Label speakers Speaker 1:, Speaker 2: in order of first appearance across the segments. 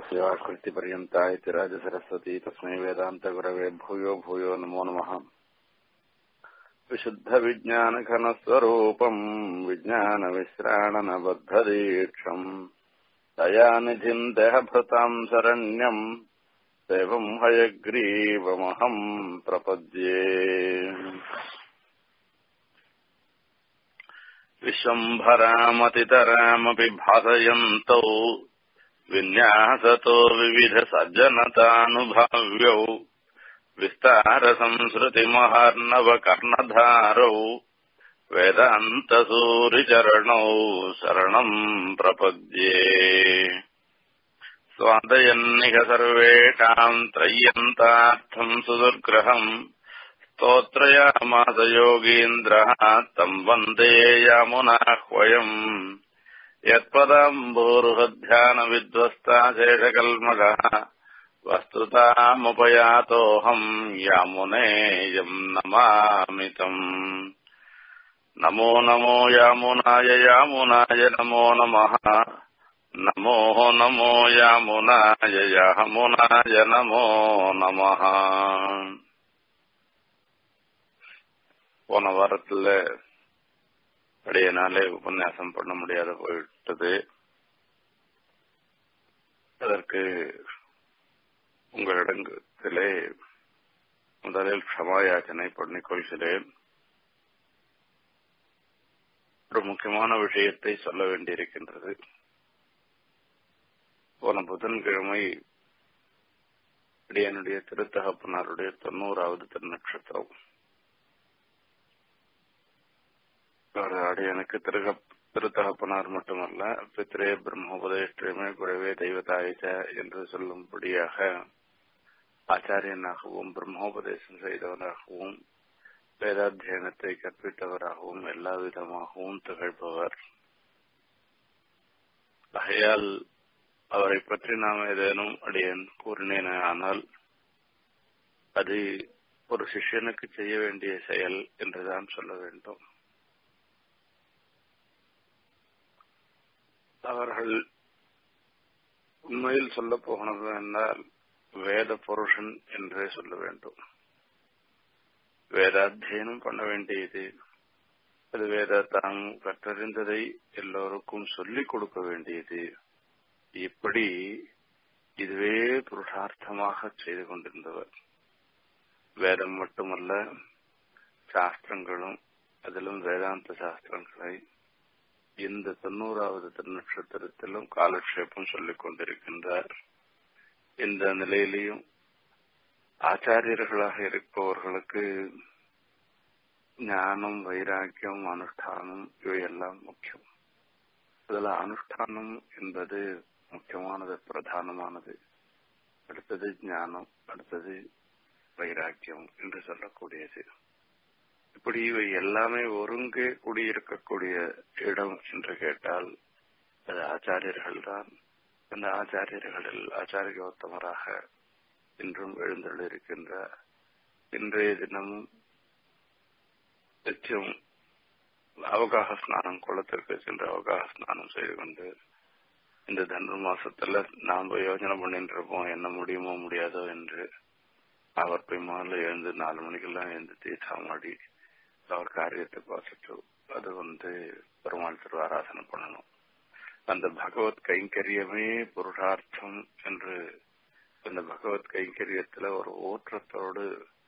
Speaker 1: सेवाकृतिपर्यन्ता इति राजसरस्वती तस्मै वेदान्तगुरवे भूयो भूयो नमो नमः विशुद्धविज्ञानघनस्वरूपम् विज्ञानविश्राणनबद्धदीक्षम् दयानिधिम् देहभृताम् शरण्यम् देवम् हयग्रीवमहम् प्रपद्ये विश्वम्भरामतितरामपि भासयन्तौ विन्यासतो विविधसज्जनतानुभाव्यौ विस्तारसंसृतिमहार्णवकर्णधारौ वेदान्तसूरिचरणौ शरणम् प्रपद्ये स्वादयन्निह सर्वेषाम् त्रय्यन्तार्थम् सुदुर्ग्रहम् स्तोत्रयामास योगीन्द्रः तम् वन्दे यामुनाह्वयम् यत्पदाम्बोरुहध्यानविद्वस्ता शेषकल्मषः वस्तुतामुपयातोऽहम् यामुनेयम् नमामि तम् नमो नमो यामुनाय यामुनाय नमो नमः नमो नमो यामुनाय यामुनाय नमो नमः போன வாரத்துல அடையனாலே உபன்யாசம் பண்ண முடியாத போயிட்டது அதற்கு உங்களிடத்திலே முதலில் க்ஷமாயாச்சனை பண்ணிக் கொள்கிறேன் ஒரு முக்கியமான விஷயத்தை சொல்ல வேண்டியிருக்கின்றது போன புதன்கிழமை அடியனுடைய திருத்தகப்பனாருடைய தொண்ணூறாவது திருநட்சத்திரம் அடியனுக்கு திருக திருத்தகப்பனார் மட்டுமல்ல பித்ரே பிரம்மோபதேஷ்டமே குரவே தெய்வதாயிச்ச என்று சொல்லும்படியாக ஆச்சாரியனாகவும் பிரம்மோபதேசம் செய்தவராகவும் வேதாத்தியனத்தை கற்பித்தவராகவும் எல்லா விதமாகவும் திகழ்பவர் ஆகையால் அவரை பற்றி நாம் ஏதேனும் அடியன் கூறினேன் ஆனால் அது ஒரு சிஷ்யனுக்கு செய்ய வேண்டிய செயல் என்றுதான் சொல்ல வேண்டும் அவர்கள் உண்மையில் சொல்ல போகணும் என்றால் வேத புருஷன் என்றே சொல்ல வேண்டும் வேதாத்தியனம் பண்ண வேண்டியது அது வேத தாம் கற்றறிந்ததை எல்லோருக்கும் சொல்லிக் கொடுக்க வேண்டியது இப்படி இதுவே புருஷார்த்தமாக செய்து கொண்டிருந்தவர் வேதம் மட்டுமல்ல சாஸ்திரங்களும் அதிலும் வேதாந்த சாஸ்திரங்களை இந்த தொண்ணூறாவது திருநட்சத்திரத்திலும் காலக்ஷேபம் சொல்லிக் கொண்டிருக்கின்றார் இந்த நிலையிலையும் ஆச்சாரியர்களாக இருப்பவர்களுக்கு ஞானம் வைராக்கியம் அனுஷ்டானம் இவையெல்லாம் முக்கியம் அதுல அனுஷ்டானம் என்பது முக்கியமானது பிரதானமானது அடுத்தது ஞானம் அடுத்தது வைராக்கியம் என்று சொல்லக்கூடியது இப்படி இவை எல்லாமே ஒருங்கே குடியிருக்கக்கூடிய இடம் என்று கேட்டால் அது ஆச்சாரியர்கள் தான் அந்த ஆச்சாரியர்களில் ஆச்சாரியோத்தமராக இன்றும் எழுந்தள்ளிருக்கின்ற இன்றைய தினமும் நிச்சயம் அவகாக ஸ்நானம் குளத்திற்கு சென்று அவகாக ஸ்நானம் செய்து கொண்டு இந்த தனுர் மாசத்துல நாம யோஜனை பண்ணிட்டு இருப்போம் என்ன முடியுமோ முடியாதோ என்று அவர் போய் முதல்ல எழுந்து நாலு மணிக்கெல்லாம் எழுந்து தீர்த்தாமாடி அவர் காரியத்தை பார்த்துட்டு அது வந்து பெருமாள் திருவாராசனம் பண்ணணும் அந்த பகவத் கைங்கரியமே புருஷார்த்தம் என்று அந்த பகவத் கைங்கரியத்துல ஒரு ஊற்றத்தோடு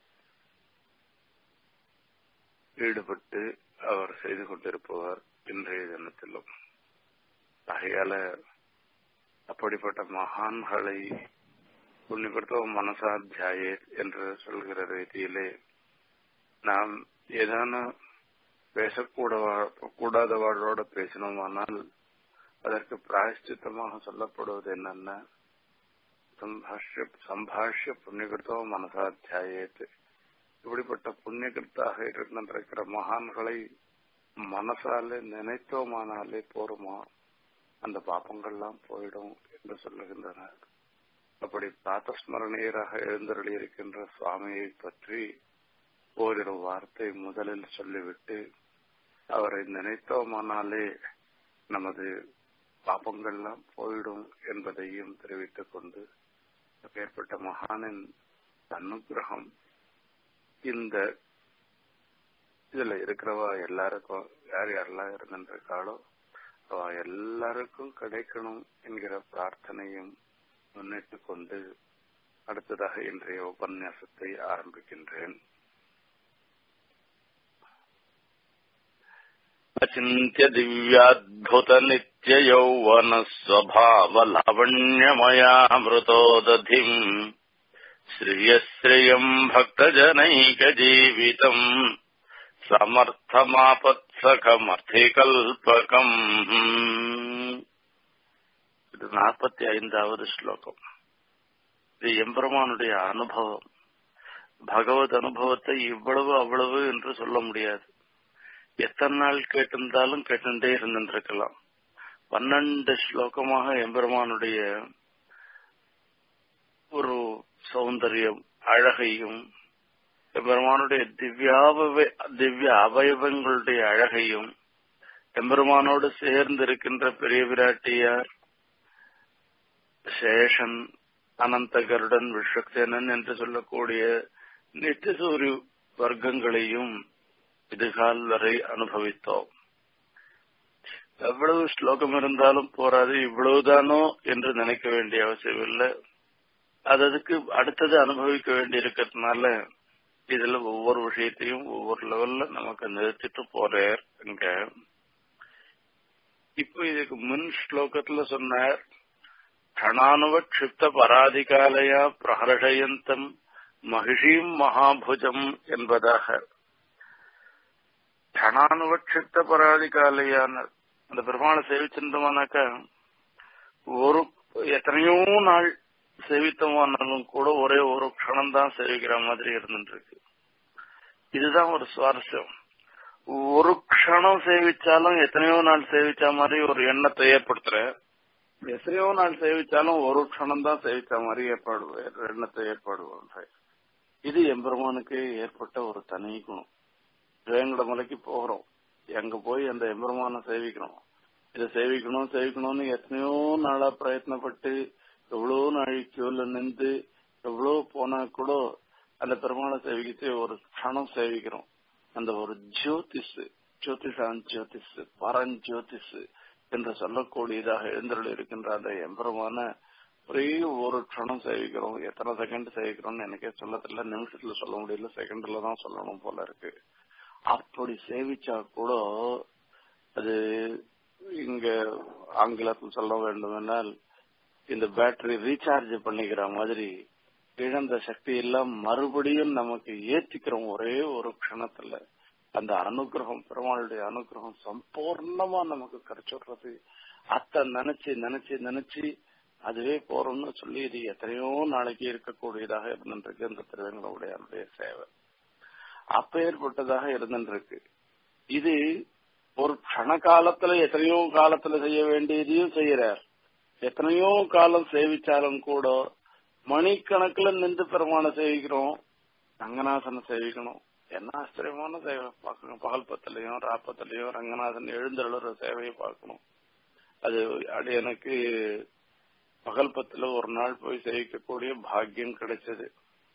Speaker 1: ஈடுபட்டு அவர் செய்து கொண்டிருப்பவர் இன்றைய தினத்திலும் ஆகையால அப்படிப்பட்ட மகான்களை புண்ணியப்படுத்த மனசாத்தியாயே என்று சொல்கிற ரீதியிலே நாம் ஏதான பேசக்கூட கூடாதவாழோட பேசினோமானால் அதற்கு பிராயஷ்டித்தமாக சொல்லப்படுவது என்னென்ன சம்பாஷ்ய சம்பாஷ்ய புண்ணியகிருத்தோ மனசாத்தியாயத்து இப்படிப்பட்ட புண்ணியகிருத்தாக இருக்கின்ற மகான்களை மனசாலே நினைத்தோமானாலே போருமா அந்த பாப்பங்கள்லாம் போயிடும் என்று சொல்லுகின்றனர் அப்படி பிராத்தஸ்மரணியராக எழுந்தருளி இருக்கின்ற சுவாமியை பற்றி ஓரிரு வார்த்தை முதலில் சொல்லிவிட்டு அவரை நினைத்தோமானாலே நமது பாப்பங்கள்லாம் போயிடும் என்பதையும் தெரிவித்துக் கொண்டு அப்பேற்பட்ட மகானின் அனுகிரகம் இந்த இதுல இருக்கிறவா எல்லாருக்கும் யார் யாரெல்லாம் இருந்திருக்காளோ அவ எல்லாருக்கும் கிடைக்கணும் என்கிற பிரார்த்தனையும் முன்னிட்டு கொண்டு அடுத்ததாக இன்றைய உபன்யாசத்தை ஆரம்பிக்கின்றேன் அச்சிந்திய திவ்யாத்புத நித்ய யௌவன ஸ்வபாவ லாவண்யமயாமிருதோததிம் ஸ்ரீயஸ்ரீயம் பக்தஜனைக ஜீவிதம் சமர்த்தமாபத்சகமர்த்திகல்பகம் இது நாற்பத்தி ஐந்தாவது ஸ்லோகம் இது எம்பெருமானுடைய அனுபவம் பகவத் அனுபவத்தை இவ்வளவு அவ்வளவு என்று சொல்ல முடியாது எத்தனை நாள் கேட்டிருந்தாலும் கேட்டுட்டே இருந்திருக்கலாம் பன்னெண்டு ஸ்லோகமாக எம்பெருமானுடைய ஒரு சௌந்தரியம் அழகையும் எம்பெருமானுடைய திவ்யாவ திவ்ய அவயவங்களுடைய அழகையும் எம்பெருமானோடு சேர்ந்து இருக்கின்ற பெரிய விராட்டியார் சேஷன் அனந்த கருடன் விஸ்வக்சேனன் என்று சொல்லக்கூடிய நித்திசூரி வர்க்கங்களையும் இதுகால் வரை அனுபவித்தோம் எவ்வளவு ஸ்லோகம் இருந்தாலும் போராது இவ்வளவுதானோ என்று நினைக்க வேண்டிய அவசியம் இல்லை அது அதுக்கு அடுத்தது அனுபவிக்க வேண்டி இருக்கிறதுனால இதுல ஒவ்வொரு விஷயத்தையும் ஒவ்வொரு லெவல்ல நமக்கு நிறுத்திட்டு போறார் இங்க இப்போ இதுக்கு முன் ஸ்லோகத்துல சொன்னார் கணானுவ க்ஷிப்த பராதிகாலயா பிரஹர்ஷயந்தம் மகிஷீம் மகாபுஜம் என்பதாக கணானுவட்சித்த பராதிகாலையான அந்த பெருமாளை சேவிச்சிருந்தோம்னாக்கா ஒரு எத்தனையோ நாள் சேவித்தமானாலும் கூட ஒரே ஒரு க்ஷணம் தான் சேவிக்கிற மாதிரி இருந்துருக்கு இதுதான் ஒரு சுவாரஸ்யம் ஒரு க்ஷணம் சேவிச்சாலும் எத்தனையோ நாள் சேவிச்ச மாதிரி ஒரு எண்ணத்தை ஏற்படுத்துற எத்தனையோ நாள் சேவிச்சாலும் ஒரு க்ஷணம் தான் சேவிச்ச மாதிரி ஏற்பாடு எண்ணத்தை ஏற்பாடு இது எம்பெருமானுக்கு ஏற்பட்ட ஒரு தனி குணம் வேங்கட மலைக்கு போகிறோம் அங்க போய் அந்த எம்பெருமான சேவிக்கணும் இதை சேவிக்கணும் சேவிக்கணும்னு எத்தனையோ நாளா பிரயத்னப்பட்டு எவ்வளவு நாள் கியூல நின்று எவ்வளவு போனா கூட அந்த பெருமாளை சேவிக்கிட்டு ஒரு க்ஷணம் சேவிக்கிறோம் அந்த ஒரு ஜோதிஷ் ஜோதிஷான் ஜோதிஷ் பரஞ்சோதிஷ் என்று சொல்லக்கூடியதாக எழுந்தருள் இருக்கின்ற அந்த எம்பெருமான ஒரே ஒரு க்ஷணம் சேவிக்கிறோம் எத்தனை செகண்ட் சேவிக்கிறோம்னு எனக்கே சொல்ல தெரியல நிமிஷத்துல சொல்ல முடியல செகண்ட்ல தான் சொல்லணும் போல இருக்கு அப்படி சேவிச்சா கூட அது இங்க ஆங்கிலத்தில் சொல்ல வேண்டுமென்றால் இந்த பேட்டரி ரீசார்ஜ் பண்ணிக்கிற மாதிரி இழந்த சக்தி எல்லாம் மறுபடியும் நமக்கு ஏத்திக்கிறோம் ஒரே ஒரு க்ஷணத்துல அந்த அனுகிரகம் பெருமாளுடைய அனுகிரகம் சம்பூர்ணமா நமக்கு கிடைச்சிடுறது அத்தை நினைச்சு நினைச்சு நினைச்சு அதுவே போறோம்னு சொல்லி இது எத்தனையோ நாளைக்கு இருக்கக்கூடியதாக இருந்துருக்கு இந்த திருவேங்கடவுடைய சேவை அப்பேற்பட்டதாக இருந்துருக்கு இது ஒரு கண காலத்துல எத்தனையோ காலத்துல செய்ய வேண்டியதையும் செய்யறார் எத்தனையோ காலம் சேவிச்சாலும் கூட மணிக்கணக்குல நின்று பெருமான சேவிக்கிறோம் ரங்கநாதனை சேவிக்கணும் என்ன ஆச்சரியமான சேவை பார்க்கணும் பகல் பத்திலையும் ராப்பத்திலையும் ரங்கநாதன் எழுந்தருளுற சேவையை பார்க்கணும் அது அது எனக்கு பகல் பத்துல ஒரு நாள் போய் சேவிக்கக்கூடிய பாக்கியம் கிடைச்சது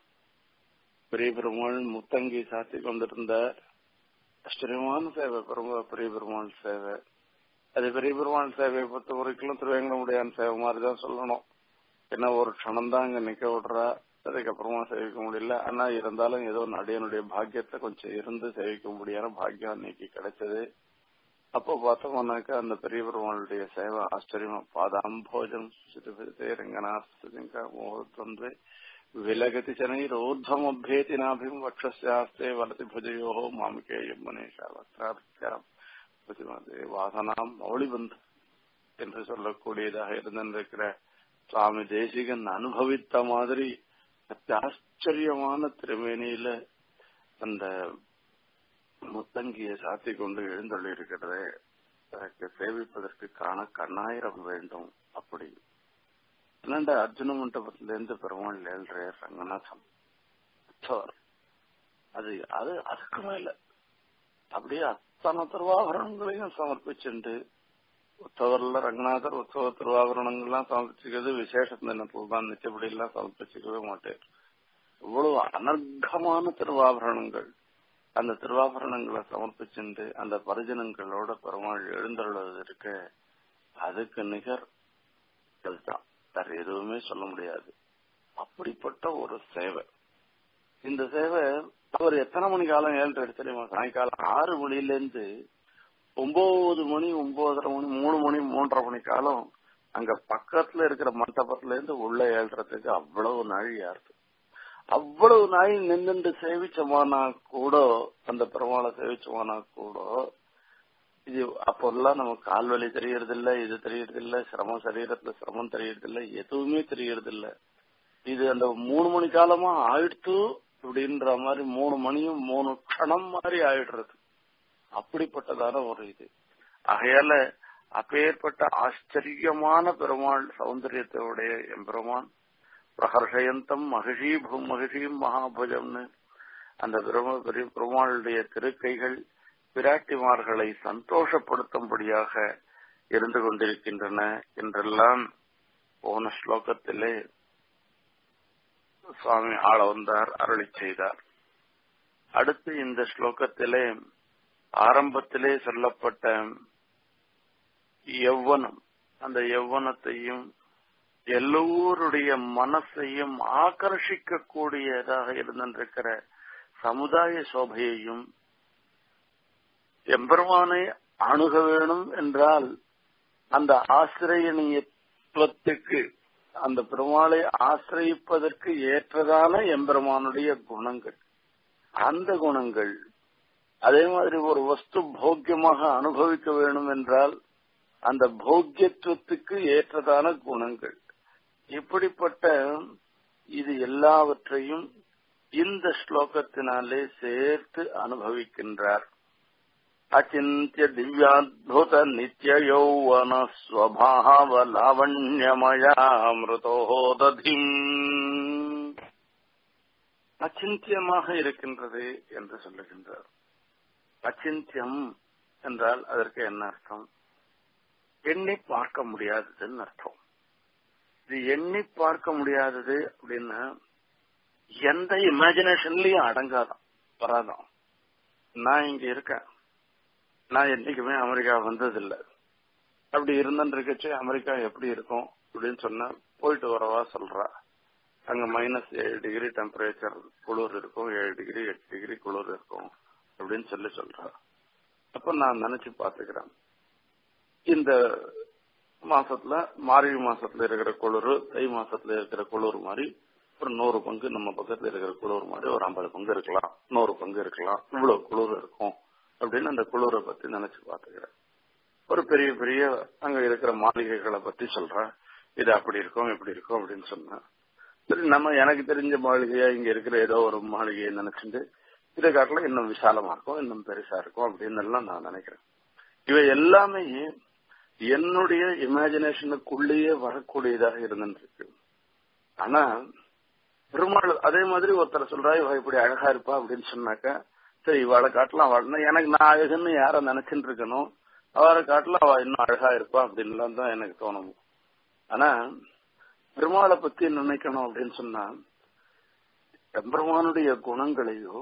Speaker 1: பெரிய பெருமாள் முத்தங்கி சாத்தி கொண்டிருந்தார் ஆச்சரியமான சேவை பெருமா பெரிய பெருமாள் சேவை அது பெரிய பெருமாள் சேவையை பொறுத்த வரைக்கும் திருவேங்கடமுடியான் சேவை மாதிரிதான் சொல்லணும் ஏன்னா ஒரு க்ஷணம் தான் அங்க நிக்க விடுறா அதுக்கப்புறமா சேவிக்க முடியல ஆனா இருந்தாலும் ஏதோ நடிகனுடைய பாக்கியத்தை கொஞ்சம் இருந்து சேவிக்க முடியாத பாக்கியம் அன்னைக்கு கிடைச்சது அப்போ பார்த்தோம்னாக்கா அந்த பெரிய பெருமாளுடைய சேவை ஆச்சரியமா பாதாம்போஜம் ரங்கநாஸ்திங்கா முகத்வந்தே விலகதி சனைரோர்धमभ्येति नाभिं वक्षस्यास्ते वलति भुजयोः மாமிகேயம் மனேஷா வக்ராபித்யாம் பிரதிமதே வாசனாம் மௌளிபந்து என்று சொல்லக்கூடியதாக இருந்திருக்கிற சுவாமி தேசிகன் அனுபவித்த மாதிரி ஆச்சரியமான திருமேனியில அந்த முத்தங்கியை சாத்தி கொண்டு எழுந்தள்ளி இருக்கிறதே அதற்கு சேவிப்பதற்கு காண கண்ணாயிரம் வேண்டும் அப்படி என்னண்ட அர்ஜுன மண்டபத்துல இருந்து பெருமாள் ஏழ்ற ரங்கநாதன் அது அது அதுக்கு மேல அப்படியே அத்தனை திருவாபரணங்களையும் சமர்ப்பிச்சுண்டு உற்சவர்ல ரங்கநாதர் உற்சவ திருவாபரணங்கள்லாம் சமர்ப்பிச்சுக்கிறது விசேஷ தினத்தில் தான் நிச்சயப்படி எல்லாம் சமர்ப்பிச்சுக்கவே மாட்டேன் இவ்வளவு அனர்க்கமான திருவாபரணங்கள் அந்த திருவாபரணங்களை சமர்ப்பிச்சுட்டு அந்த பரிஜனங்களோட பெருமாள் எழுந்தருள்வது இருக்க அதுக்கு நிகர் அதுதான் வேற எதுவுமே சொல்ல முடியாது அப்படிப்பட்ட ஒரு சேவை இந்த சேவை அவர் எத்தனை மணி காலம் ஏழு எடுத்து தெரியுமா சாயங்காலம் ஆறு மணில இருந்து ஒன்பது மணி ஒன்பதரை மணி மூணு மணி மூன்றரை மணி காலம் அங்க பக்கத்துல இருக்கிற மண்டபத்துல இருந்து உள்ள ஏழ்றதுக்கு அவ்வளவு நாள் யாருது அவ்வளவு நாள் நின்று சேவிச்சோமானா கூட அந்த பெருமாளை சேவிச்சோமானா கூட இது அப்போல்லாம் நமக்கு கால் வலி தெரியறது இல்ல இது தெரியறது இல்ல சிரமம் சரீரத்துல சிரமம் தெரியறது இல்ல எதுவுமே தெரியறது இல்ல இது அந்த மூணு மணி காலமா ஆயிடுத்து அப்படின்ற மாதிரி மூணு மணியும் மூணு கணம் மாதிரி ஆயிடுறது அப்படிப்பட்டதான ஒரு இது ஆகையால அப்பேற்பட்ட ஆச்சரியமான பெருமாள் சௌந்தரியத்தோடைய எம்பெருமான் பிரகர்ஷயந்தம் மகிஷி மகிஷியும் மகாபுஜம்னு அந்த பெரும பெரிய பெருமாளுடைய திருக்கைகள் பிராட்டிமார்களை சந்தோஷப்படுத்தும்படியாக இருந்து கொண்டிருக்கின்றன என்றெல்லாம் போன ஸ்லோகத்திலே சுவாமி ஆள வந்தார் அருளி செய்தார் அடுத்து இந்த ஸ்லோகத்திலே ஆரம்பத்திலே சொல்லப்பட்ட யௌவனம் அந்த யௌவனத்தையும் எல்லோருடைய மனசையும் ஆகர்ஷிக்க கூடியதாக இருந்திருக்கிற சமுதாய சோபையையும் எம்பெருமானை அணுக வேணும் என்றால் அந்த ஆசிரியனியத்துவத்துக்கு அந்த பெருமாளை ஆசிரியிப்பதற்கு ஏற்றதான எம்பெருமானுடைய குணங்கள் அந்த குணங்கள் அதே மாதிரி ஒரு வஸ்து போக்கியமாக அனுபவிக்க வேண்டும் என்றால் அந்த போக்கியத்துவத்துக்கு ஏற்றதான குணங்கள் இப்படிப்பட்ட இது எல்லாவற்றையும் இந்த ஸ்லோகத்தினாலே சேர்த்து அனுபவிக்கின்றார் அச்சிந்திய திவ்யாத்புத நித்ய யௌவன ஸ்வபாவ லாவண்யமயாமிருதோததிம் அச்சிந்தியமாக இருக்கின்றது என்று சொல்லுகின்றார் அச்சிந்தியம் என்றால் அதற்கு என்ன அர்த்தம் எண்ணி பார்க்க முடியாததுன்னு அர்த்தம் இது எண்ணி பார்க்க முடியாதது அப்படின்னா எந்த இமேஜினேஷன்லயும் அடங்காதான் வராதான் நான் இங்க இருக்கேன் நான் என்னைக்குமே அமெரிக்கா வந்ததில்லை அப்படி இருந்துருக்கச்சு அமெரிக்கா எப்படி இருக்கும் அப்படின்னு சொன்னா போயிட்டு வரவா சொல்றா அங்க மைனஸ் ஏழு டிகிரி டெம்பரேச்சர் குளிர் இருக்கும் ஏழு டிகிரி எட்டு டிகிரி குளிர் இருக்கும் அப்படின்னு சொல்லி சொல்றா அப்ப நான் நினைச்சு பாத்துக்கிறேன் இந்த மாசத்துல மார்கழி மாசத்துல இருக்கிற குளிர் தை மாசத்துல இருக்கிற குளிர் மாதிரி ஒரு நூறு பங்கு நம்ம பக்கத்துல இருக்கிற குளிர் மாதிரி ஒரு ஐம்பது பங்கு இருக்கலாம் நூறு பங்கு இருக்கலாம் இவ்வளவு குளிர் இருக்கும் அப்படின்னு அந்த குளிரை பத்தி நினைச்சு பாத்துக்கிறேன் ஒரு பெரிய பெரிய அங்க இருக்கிற மாளிகைகளை பத்தி சொல்றேன் இது அப்படி இருக்கும் இப்படி இருக்கும் அப்படின்னு சொன்னா சரி நம்ம எனக்கு தெரிஞ்ச மாளிகையா இங்க இருக்கிற ஏதோ ஒரு மாளிகையை நினைச்சுட்டு இதை காட்டில இன்னும் விசாலமா இருக்கும் இன்னும் பெருசா இருக்கும் அப்படின்னு எல்லாம் நான் நினைக்கிறேன் இவை எல்லாமே என்னுடைய இமேஜினேஷனுக்குள்ளேயே வரக்கூடியதாக இருந்துருக்கு ஆனா பெருமாள் அதே மாதிரி ஒருத்தர் சொல்றா இவ இப்படி அழகா இருப்பா அப்படின்னு சொன்னாக்கா சரி இவாளை காட்டலாம் வாழணும் எனக்கு நான் அழகுன்னு யார நினைச்சுட்டு இருக்கணும் அவரை காட்டலாம் அவ இன்னும் அழகா இருப்பா அப்படின்லாம் தான் எனக்கு தோணும் ஆனா பெருமாளை பத்தி நினைக்கணும் அப்படின்னு சொன்னா எம்பெருமானுடைய குணங்களையோ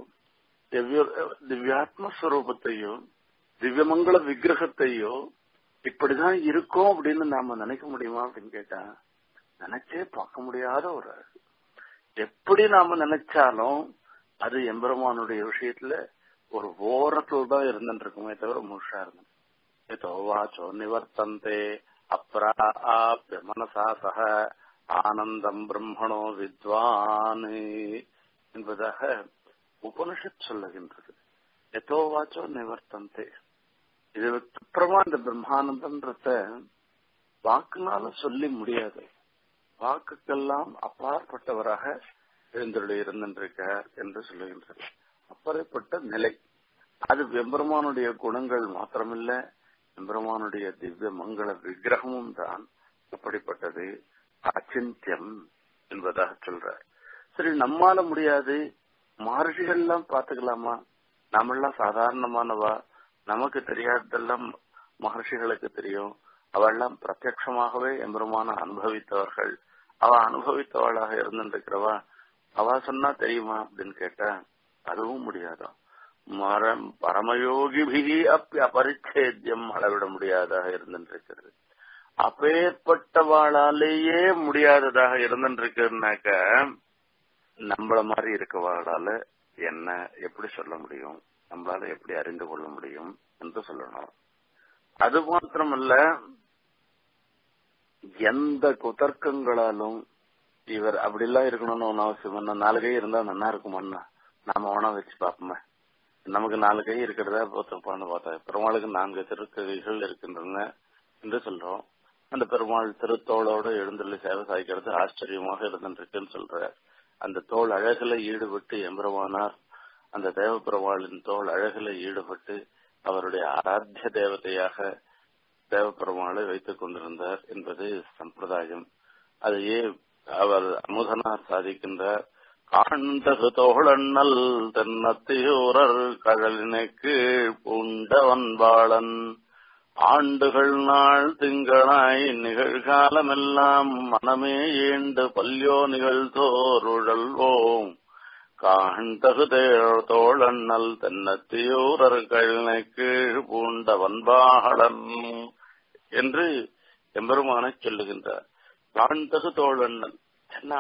Speaker 1: திவ்யாத்மஸ்வரூபத்தையோ திவ்யமங்கள விக்கிரகத்தையோ இப்படிதான் இருக்கும் அப்படின்னு நாம நினைக்க முடியுமா அப்படின்னு கேட்டா நினைச்சே பார்க்க முடியாத ஒரு எப்படி நாம நினைச்சாலும் அது எம்பெருமானுடைய விஷயத்துல ஒரு ஓரத்தில் தான் இருந்துட்டு இருக்குமே தவிர முழுஷா இருந்து ஏதோ வாச்சோ நிவர்த்தந்தே அப்ராப்ய மனசா சக ஆனந்தம் பிரம்மணோ வித்வான் என்பதாக உபனிஷத் சொல்லுகின்றது எதோ வாச்சோ நிவர்த்தந்தே இது அப்புறமா இந்த பிரம்மானந்தம்ன்றத வாக்குனால சொல்லி முடியாது வாக்குக்கெல்லாம் அப்பாற்பட்டவராக எழுந்தருளி இருந்திருக்கார் என்று சொல்லுகின்றது அப்படிப்பட்ட நிலை அது வெம்பெருமானுடைய குணங்கள் மாத்திரமில்ல எம்பெருமானுடைய திவ்ய மங்கள விக்கிரகமும் தான் அப்படிப்பட்டது அச்சிந்தியம் என்பதாக சொல்றார் சரி நம்மால முடியாது மகர்ஷிகள்லாம் பாத்துக்கலாமா நம்மெல்லாம் சாதாரணமானவா நமக்கு தெரியாததெல்லாம் மகர்ஷிகளுக்கு தெரியும் அவெல்லாம் பிரத்யட்சமாகவே எம்பெருமான அனுபவித்தவர்கள் அவ அனுபவித்தவளாக இருந்துருக்கிறவா அவ சொன்னா தெரியுமா அப்படின்னு கேட்டா அதுவும் முடியாதான் மரம் பரமயோகிபிகி அப்பி அபரிச்சேத்தியம் அளவிட முடியாதாக இருந்துருக்கிறது அப்பேற்பட்டவாளாலேயே முடியாததாக இருந்துருக்குனாக்க நம்மள மாதிரி இருக்கவாளால என்ன எப்படி சொல்ல முடியும் நம்மளால எப்படி அறிந்து கொள்ள முடியும் என்று சொல்லணும் அது மாத்திரமல்ல எந்த குதர்க்கங்களாலும் இவர் அப்படிலாம் இருக்கணும்னு ஒன்னும் அவசியம் என்ன நாலு கை இருந்தா நல்லா இருக்குமாண்ணா நாம வேணா வச்சு பார்ப்போமே நமக்கு நாலு கை இருக்கிறதா பார்த்தோம்னு பார்த்தா பெருமாளுக்கு நான்கு திருக்கைகள் இருக்கின்றன என்று சொல்றோம் அந்த பெருமாள் திருத்தோளோடு எழுந்துள்ள சேவை சாய்க்கிறது ஆச்சரியமாக இருந்துருக்குன்னு சொல்ற அந்த தோல் அழகுல ஈடுபட்டு எம்பெருமானார் அந்த தேவ பெருமாளின் தோல் அழகுல ஈடுபட்டு அவருடைய ஆராத்திய தேவதையாக தேவப்பெருமாளை வைத்துக் கொண்டிருந்தார் என்பது சம்பிரதாயம் அதையே அவர் அமுதனார் சாதிக்கின்றார் காண்டகு தோழண்ணல் தென்னத்தியூரர் கழலினுக்கு பூண்டவன் பாளன் ஆண்டுகள் நாள் திங்களாய் நிகழ்காலமெல்லாம் மனமே ஏண்டு பல்யோ நிகழ்தோருழல்வோம் காண்டகு தோழண்ணல் தென்னத்தியூரர் கழலினுக்கு பூண்டவன் பாளன் என்று எம்பெருமானை சொல்லுகின்றார் காண்டகு தோழண்ணல் என்ன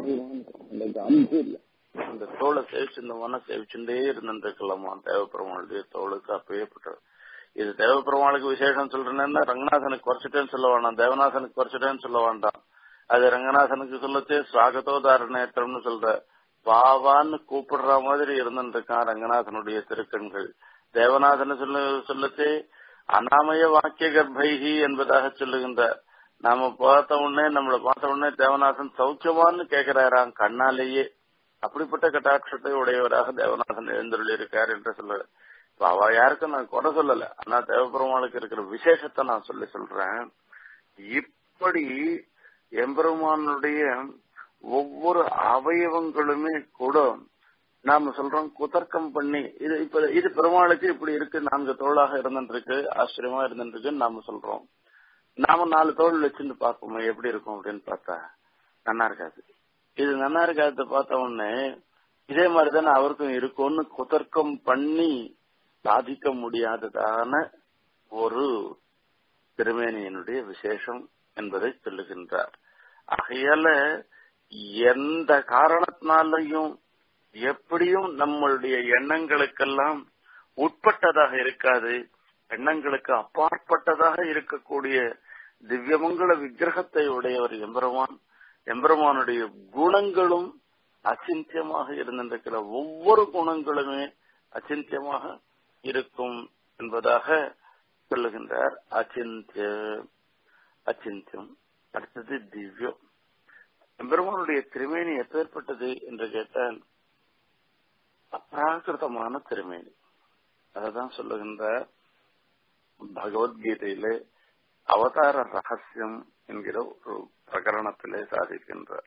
Speaker 1: அந்த தோலை சேவிச்சிருந்தவன சேவிச்சுட்டே இருந்திருக்கலாமா தேவப்பெருமாளுடைய தோளுக்கு அப்பயப்பட்டது இது தேவப்பெருமாளுக்கு விசேஷம் சொல்றேன்னா ரங்கநாதனுக்கு குறைச்சிட்டேன்னு சொல்ல வேண்டாம் தேவநாதனுக்கு குறைச்சிட்டேன்னு சொல்ல வேண்டாம் அது ரங்கநாதனுக்கு சொல்லத்தே சுவாகத்தோதாரணேத்திரம்னு சொல்ற பாவான்னு கூப்பிடுற மாதிரி இருந்துருக்கான் ரங்கநாதனுடைய திருக்கண்கள் தேவநாதன் சொல்ல சொல்லத்தே அனாமய வாக்கிய கர்ப்பைகி என்பதாக சொல்லுகின்றார் நாம பார்த்த உடனே நம்மள பார்த்த உடனே தேவநாதன் சௌக்கியமான்னு கேட்கிறாராம் கண்ணாலேயே அப்படிப்பட்ட கட்டாட்சத்தை உடையவராக தேவநாதன் எழுந்தருள் இருக்கார் என்று சொல்ற இப்ப அவ யாருக்கும் நான் குறை சொல்லல ஆனா தேவபெருமாளுக்கு இருக்கிற விசேஷத்தை நான் சொல்லி சொல்றேன் இப்படி எம்பெருமானுடைய ஒவ்வொரு அவயவங்களுமே கூட நாம சொல்றோம் குதர்க்கம் பண்ணி இது இப்ப இது பெருமாளுக்கு இப்படி இருக்கு நான்கு தோளாக இருந்துருக்கு ஆச்சரியமா இருந்துருக்குன்னு நாம சொல்றோம் நாம நாலு தோல் வச்சுட்டு பார்ப்போமே எப்படி இருக்கும் அப்படின்னு பார்த்தா நல்லா இருக்காது இது நல்லா இருக்காது பார்த்த உடனே இதே மாதிரிதானே அவருக்கும் இருக்கும்னு குதர்க்கம் பண்ணி சாதிக்க முடியாததான ஒரு திருமேனியினுடைய விசேஷம் என்பதை சொல்லுகின்றார் ஆகையால எந்த காரணத்தினாலையும் எப்படியும் நம்மளுடைய எண்ணங்களுக்கெல்லாம் உட்பட்டதாக இருக்காது எண்ணங்களுக்கு அப்பாற்பட்டதாக இருக்கக்கூடிய திவ்யமங்கள விக்கிரகத்தை உடையவர் எம்பெருமான் எம்பெருமானுடைய குணங்களும் அச்சிந்தியமாக இருந்திருக்கிற ஒவ்வொரு குணங்களுமே அச்சிந்தியமாக இருக்கும் என்பதாக சொல்லுகின்றார் அச்சிந்திய அச்சிந்தியம் அடுத்தது திவ்யம் எம்பெருமானுடைய திருமேனி எப்பேற்பட்டது என்று கேட்டால் அப்ராகிருதமான திருமேனி அததான் சொல்லுகின்ற பகவத்கீதையிலே அவதார ரகசியம் என்கிற ஒரு பிரகரணத்திலே சாதிக்கின்றார்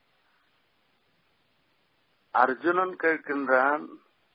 Speaker 1: அர்ஜுனன் கேட்கின்றான்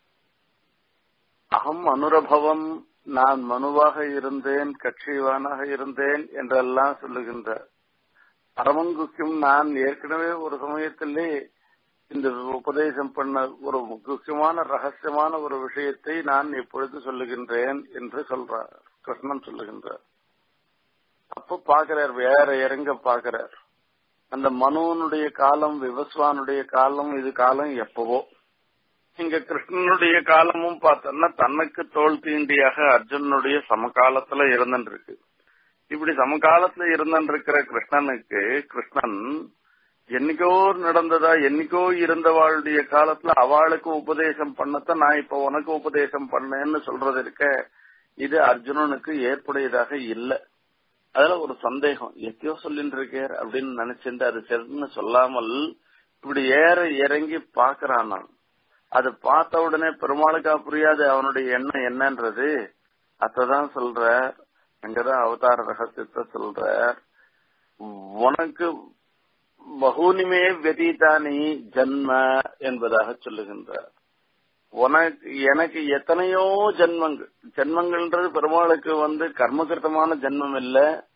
Speaker 1: அகம் அனுரபவம் நான் மனுவாக இருந்தேன் கட்சிவானாக இருந்தேன் என்றெல்லாம் சொல்லுகின்றார் பரமங்குக்கும் நான் ஏற்கனவே ஒரு சமயத்திலே இந்த உபதேசம் பண்ண ஒரு முக்கியமான ரகசியமான ஒரு விஷயத்தை நான் இப்பொழுது சொல்லுகின்றேன் என்று சொல்றார் கிருஷ்ணன் சொல்லுகின்றார் அப்ப பாக்குறார் வேற இறங்க பாக்குறார் அந்த மனுவனுடைய காலம் விவஸ்வானுடைய காலம் இது காலம் எப்பவோ இங்க கிருஷ்ணனுடைய காலமும் பார்த்தோம்னா தனக்கு தோல் தீண்டியாக அர்ஜுனனுடைய சமகாலத்துல இருந்துருக்கு இப்படி சமகாலத்துல இருந்திருக்கிற கிருஷ்ணனுக்கு கிருஷ்ணன் என்னைக்கோ நடந்ததா என்னைக்கோ இருந்தவாளுடைய காலத்துல அவளுக்கு உபதேசம் பண்ணத்த நான் இப்ப உனக்கு உபதேசம் பண்ணேன்னு சொல்றது இருக்க இது அர்ஜுனனுக்கு ஏற்புடையதாக இல்லை அதுல ஒரு சந்தேகம் எத்தையோ சொல்லிட்டு இருக்கார் அப்படின்னு நினைச்சிருந்து அது சரின்னு சொல்லாமல் இப்படி ஏற இறங்கி பாக்குறான் நான் அது பார்த்த உடனே பெருமாளுக்கா புரியாது அவனுடைய எண்ணம் என்னன்றது அதான் சொல்ற அங்கதான் அவதார ரகசியத்தை சொல்ற உனக்கு பகுனிமே வெதிதானி ஜன்ம என்பதாக சொல்லுகின்றார் உனக்கு எனக்கு எத்தனையோ ஜென்மங்கள் ஜென்மங்கள்ன்றது பெருமாளுக்கு வந்து கர்மகிருத்தமான ஜென்மம் இல்ல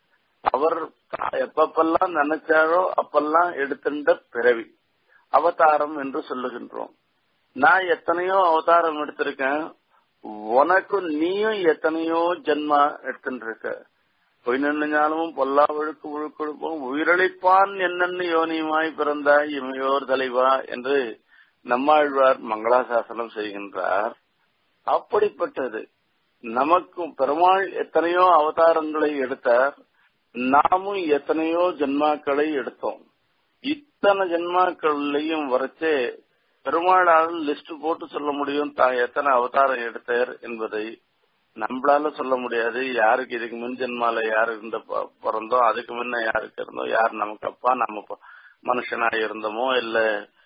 Speaker 1: அவர் எப்பப்பெல்லாம் நினைச்சாரோ அப்பெல்லாம் எடுத்துட்ட பிறவி அவதாரம் என்று சொல்லுகின்றோம் நான் எத்தனையோ அவதாரம் எடுத்திருக்கேன் உனக்கு நீயும் எத்தனையோ ஜென்மா எடுத்துட்டு இருக்க பொய் நினைஞ்சாலும் பொல்லா ஒழுக்கு ஒழுக்கொழுப்போம் உயிரளிப்பான் என்னென்னு யோனியுமாய் பிறந்தாய் இமையோர் தலைவா என்று நம்மாழ்வார் மங்களாசாசனம் செய்கின்றார் அப்படிப்பட்டது நமக்கும் பெருமாள் எத்தனையோ அவதாரங்களை எடுத்தார் நாமும் எத்தனையோ ஜென்மாக்களை எடுத்தோம் இத்தனை ஜென்மாக்கள்லையும் வரைச்சே பெருமாளால் லிஸ்ட் போட்டு சொல்ல முடியும் தான் எத்தனை அவதாரம் எடுத்தார் என்பதை நம்மளால சொல்ல முடியாது யாருக்கு இதுக்கு முன் ஜென்மால யாரு இருந்த பிறந்தோம் அதுக்கு முன்ன யாருக்கு இருந்தோம் யார் நமக்கு அப்பா நம்ம மனுஷனா இருந்தோமோ இல்ல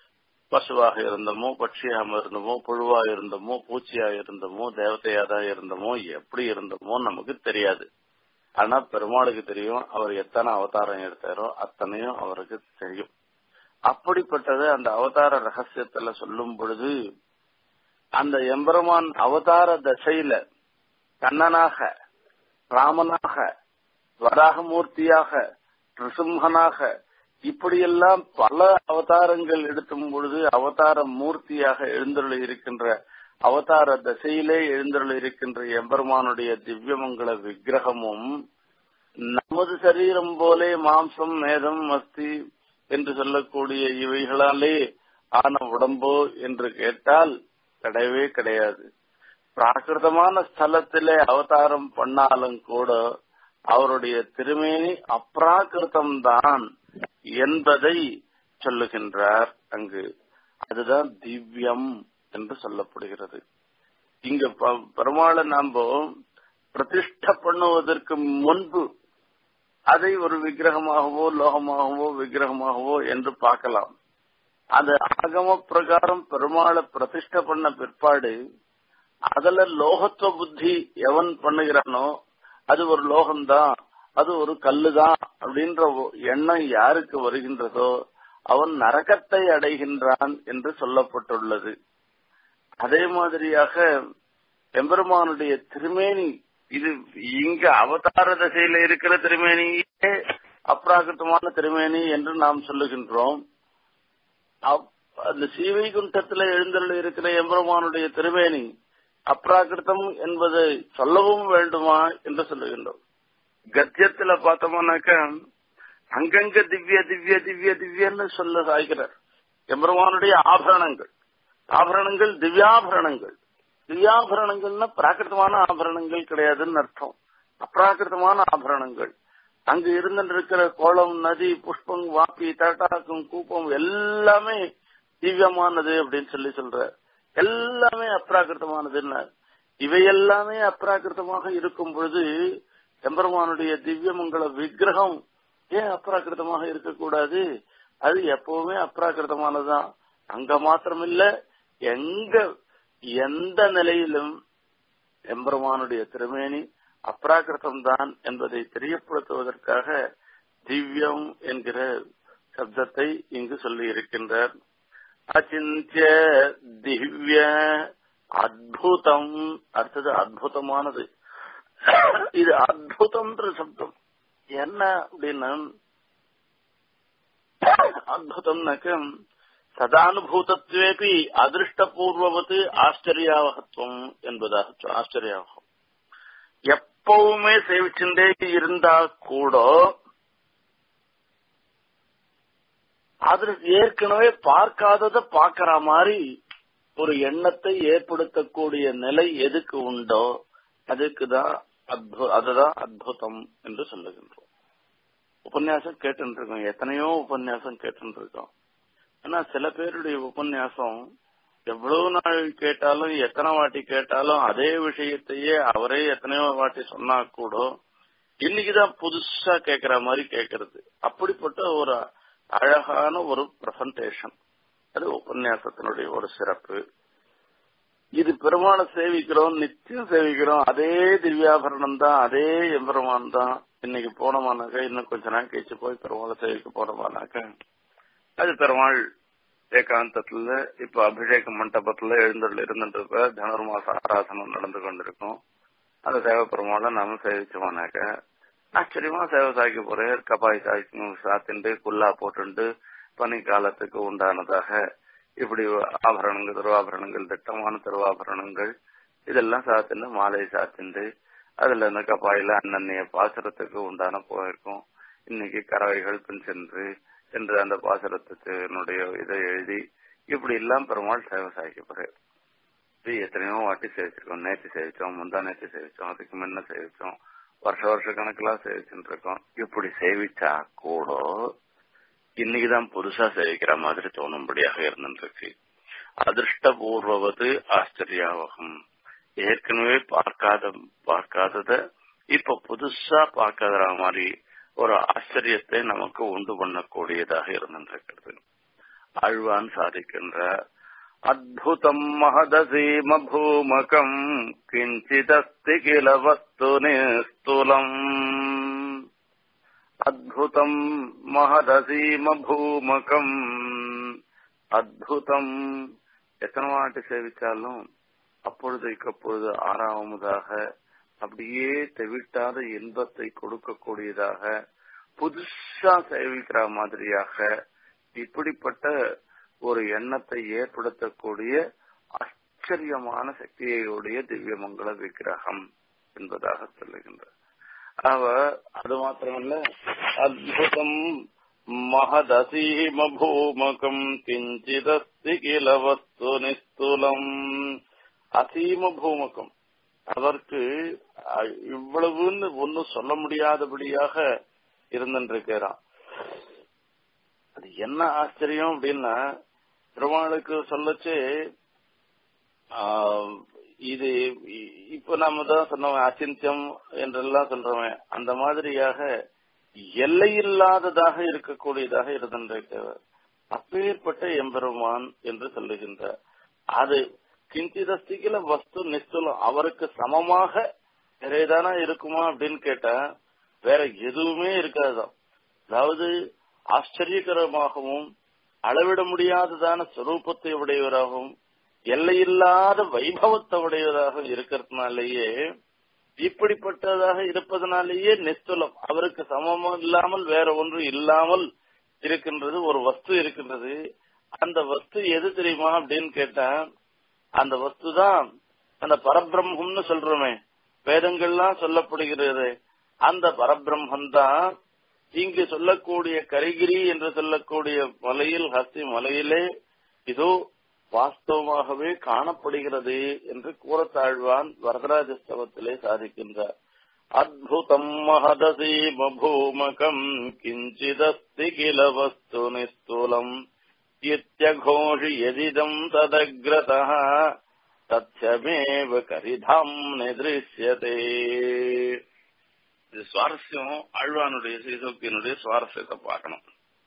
Speaker 1: பசுவாக இருந்தோமோ பட்சியாக இருந்தோமோ புழுவா இருந்தோமோ பூச்சியா இருந்தோமோ தேவதையா தான் இருந்தோமோ எப்படி இருந்தோமோ நமக்கு தெரியாது ஆனா பெருமாளுக்கு தெரியும் அவர் எத்தனை அவதாரம் எடுத்தாரோ அத்தனையும் அவருக்கு தெரியும் அப்படிப்பட்டது அந்த அவதார ரகசியத்துல சொல்லும் பொழுது அந்த எம்பெருமான் அவதார தசையில கண்ணனாக ராமனாக வராகமூர்த்தியாக நிருசிம்ஹனாக இப்படியெல்லாம் பல அவதாரங்கள் எடுக்கும் பொழுது அவதார மூர்த்தியாக எழுந்தருளி இருக்கின்ற அவதார தசையிலே எழுந்தருளி இருக்கின்ற எம்பெருமானுடைய திவ்யமங்கல விக்கிரகமும் நமது சரீரம் போலே மாம்சம் மேதம் அஸ்தி என்று சொல்லக்கூடிய இவைகளாலே ஆன உடம்போ என்று கேட்டால் கிடையவே கிடையாது பிராகிருதமான ஸ்தலத்திலே அவதாரம் பண்ணாலும் கூட அவருடைய திருமேனி அப்ராகிருதம் தான் என்பதை சொல்லுகின்றார் அங்கு அதுதான் திவ்யம் என்று சொல்லப்படுகிறது இங்க பெருமாளை நாம பிரதிஷ்ட பண்ணுவதற்கு முன்பு அதை ஒரு விக்கிரகமாகவோ லோகமாகவோ விக்கிரகமாகவோ என்று பார்க்கலாம் அது ஆகம பிரகாரம் பெருமாளை பிரதிஷ்ட பண்ண பிற்பாடு அதுல லோகத்துவ புத்தி எவன் பண்ணுகிறானோ அது ஒரு லோகம்தான் அது ஒரு கல்லுதான் அப்படின்ற எண்ணம் யாருக்கு வருகின்றதோ அவன் நரகத்தை அடைகின்றான் என்று சொல்லப்பட்டுள்ளது அதே மாதிரியாக எம்பெருமானுடைய திருமேனி இது இங்க அவதார தசையில இருக்கிற திருமேனியே அப்ராகிருத்தமான திருமேனி என்று நாம் சொல்லுகின்றோம் அந்த சீவைகுண்டத்துல எழுந்தருள் இருக்கிற எம்பெருமானுடைய திருமேனி அப்ராகிருத்தம் என்பதை சொல்லவும் வேண்டுமா என்று சொல்லுகின்றோம் கத்தியத்துல பார்த்தோம்னாக்க அங்கங்க திவ்ய திவ்ய திவ்ய திவ்யன்னு சொல்ல சாய்கிறார் எம்பெருமானுடைய ஆபரணங்கள் ஆபரணங்கள் திவ்யாபரணங்கள் திவ்யாபரணங்கள்னா பிராகிருத்தமான ஆபரணங்கள் கிடையாதுன்னு அர்த்தம் அப்ராகிருத்தமான ஆபரணங்கள் அங்கு இருந்திருக்கிற கோலம் நதி புஷ்பம் வாப்பி தட்டாக்கம் கூப்பம் எல்லாமே திவ்யமானது அப்படின்னு சொல்லி சொல்ற எல்லாமே அப்ராகிருத்தமானதுன்னு இவை எல்லாமே அப்ராகிருத்தமாக இருக்கும் பொழுது எம்பெருமானுடைய திவ்யமங்கல விக்கிரகம் ஏன் அப்ராகிருத்தமாக இருக்கக்கூடாது அது எப்பவுமே அப்ராகிருத்தமானதுதான் அங்க மாத்திரமில்ல எங்க எந்த நிலையிலும் எம்பெருமானுடைய திருமேனி அப்ராகிருத்தம் தான் என்பதை தெரியப்படுத்துவதற்காக திவ்யம் என்கிற சப்தத்தை இங்கு சொல்லி இருக்கின்றார் அச்சிந்திய திவ்ய அத்புதம் அடுத்தது அத்புதமானது இது அத்புதம்ன்ற சப்தம் என்ன அப்படின்னா அத்புதம்னாக்க சதானுபூதத்வேபி அதிருஷ்டபூர்வவத்து ஆச்சரியாவகத்துவம் என்பதாக ஆச்சரியாவகம் எப்பவுமே சேவிச்சுட்டே இருந்தா கூட அது ஏற்கனவே பார்க்காதத பாக்கிற மாதிரி ஒரு எண்ணத்தை ஏற்படுத்தக்கூடிய நிலை எதுக்கு உண்டோ அதுக்குதான் அத்பு அதுதான் அத்புதம் என்று சொல்லுகின்றோம் உபன்யாசம் கேட்டு இருக்கோம் எத்தனையோ உபன்யாசம் கேட்டு இருக்கோம் ஆனா சில பேருடைய உபன்யாசம் எவ்வளவு நாள் கேட்டாலும் எத்தனை வாட்டி கேட்டாலும் அதே விஷயத்தையே அவரே எத்தனையோ வாட்டி சொன்னா கூட இன்னைக்குதான் புதுசா கேக்குற மாதிரி கேக்குறது அப்படிப்பட்ட ஒரு அழகான ஒரு பிரசன்டேஷன் அது உபன்யாசத்தினுடைய ஒரு சிறப்பு இது பெருமாளை சேவிக்கிறோம் நித்தியம் சேவிக்கிறோம் அதே திவ்யாபரணம் தான் அதே எம்பெருமான் தான் இன்னைக்கு போனோமானாக்க இன்னும் கொஞ்ச நாள் கழிச்சு போய் பெருமாளை சேவிக்க போனோமானாக்க அது பெருமாள் ஏகாந்தத்துல இப்ப அபிஷேக மண்டபத்துல எழுந்துள்ள இருந்துட்டு தனுர்மாச ஆராதனம் நடந்து கொண்டிருக்கும் அந்த தேவ பெருமாளை நாம சேவிச்சோமானாக்க ஆச்சரியமா சேவை சாய்க்க போறேன் கபாய் சாய்க்கும் சாத்திண்டு குல்லா போட்டுண்டு பனி காலத்துக்கு உண்டானதாக இப்படி ஆபரணங்கள் திருவாபரணங்கள் திட்டமான திருவாபரணங்கள் இதெல்லாம் சாத்திண்டு மாலை சாத்திண்டு அதுல இந்த கபாயில அன்னன்னைய பாசுரத்துக்கு உண்டான போயிருக்கும் இன்னைக்கு கறவைகள் பின் சென்று என்று அந்த பாசுரத்தினுடைய இதை எழுதி இப்படி எல்லாம் பெருமாள் சேவை சாய்க்க போறாரு இது எத்தனையோ வாட்டி சேவிச்சிருக்கோம் நேற்று சேவிச்சோம் முந்தா நேற்று சேவிச்சோம் அதுக்கு முன்ன சேவிச்சோம் வருஷ வருஷ கணக்கெல்லாம் சேவிச்சுட்டு இருக்கோம் இப்படி சேவிச்சா கூட இன்னைக்குதான் புதுசா சேவிக்கிற மாதிரி தோணும்படியாக இருந்துருக்கு அதிர்ஷ்டபூர்வது ஆச்சரியாவகம் ஏற்கனவே பார்க்காத பார்க்காதத இப்ப புதுசா பார்க்காத மாதிரி ஒரு ஆச்சரியத்தை நமக்கு உண்டு பண்ணக்கூடியதாக இருந்திருக்கிறது ஆழ்வான் சாதிக்கின்ற அத்புதம் மகதசீம பூமகம் கிஞ்சிதஸ்தி கில வஸ்து நிஸ்துலம் அத்புதம் மகதசீம பூமகம் அத்புதம் எத்தனை வாட்டி சேவிச்சாலும் அப்பொழுதைக்கு அப்பொழுது ஆறாவதாக அப்படியே தெவிட்டாத இன்பத்தை கொடுக்கக்கூடியதாக புதுசா சேவிக்கிற மாதிரியாக இப்படிப்பட்ட ஒரு எண்ணத்தை ஏற்படுத்தக்கூடிய ஆச்சரியமான சக்தியையுடைய திவ்யமங்கள விக்கிரகம் என்பதாக சொல்லுகின்ற அவ அது மாத்திரமல்ல அத்புதம் மகதசீம பூமகம் கிஞ்சிதஸ்தி கில வஸ்து நிஸ்துலம் அசீம பூமகம் அதற்கு இவ்வளவுன்னு ஒன்னும் சொல்ல முடியாதபடியாக இருந்துருக்கிறான் அது என்ன ஆச்சரியம் அப்படின்னா பெருமாளுக்கு சொல்லச்சு இது இப்ப நாம தான் சொன்னோம் அச்சிந்தியம் என்றெல்லாம் சொல்றோமே அந்த மாதிரியாக எல்லையில்லாததாக இருக்கக்கூடியதாக இருந்திருக்கிறவர் அப்பேற்பட்ட எம்பெருமான் என்று சொல்லுகின்றார் அது கிஞ்சிதஸ்திகள வஸ்து நிஸ்துலம் அவருக்கு சமமாக வேற ஏதானா இருக்குமா அப்படின்னு கேட்டா வேற எதுவுமே இருக்காதுதான் அதாவது ஆச்சரியகரமாகவும் அளவிட முடியாததான சொரூபத்தை உடையவராகவும் எல்லையில்லாத வைபவத்தை உடையவராக இருக்கிறதுனாலேயே இப்படிப்பட்டதாக இருப்பதனாலேயே நிஸ்துலம் அவருக்கு சமம் இல்லாமல் வேற ஒன்று இல்லாமல் இருக்கின்றது ஒரு வஸ்து இருக்கின்றது அந்த வஸ்து எது தெரியுமா அப்படின்னு கேட்டா அந்த வஸ்து தான் அந்த பரபிரம்மம்னு சொல்றோமே வேதங்கள்லாம் சொல்லப்படுகிறது அந்த பரபிரம்மன் தான் இங்கு சொல்லக்கூடிய கரிகிரி என்று சொல்லக்கூடிய மலையில் ஹஸ்தி மலையிலே இதோ வாஸ்தவமாகவே காணப்படுகிறது என்று கூறத்தாழ்வான் வரதராஜஸ்தவத்திலே சாதிக்கின்றார் அத்புதம் மகதசீம பூமகம் கிஞ்சிதஸ்தி கில வஸ்து நிஸ்தூலம் இத்தியகோஷி எதிதம் ததக்ரதः தத்யமேவ கரிதாம் நிதிருஷ்யதே இது சுவாரஸ்யம் ஆழ்வானுடைய சீசோக்கியனுடைய சுவாரஸ்யத்தை பார்க்கணும்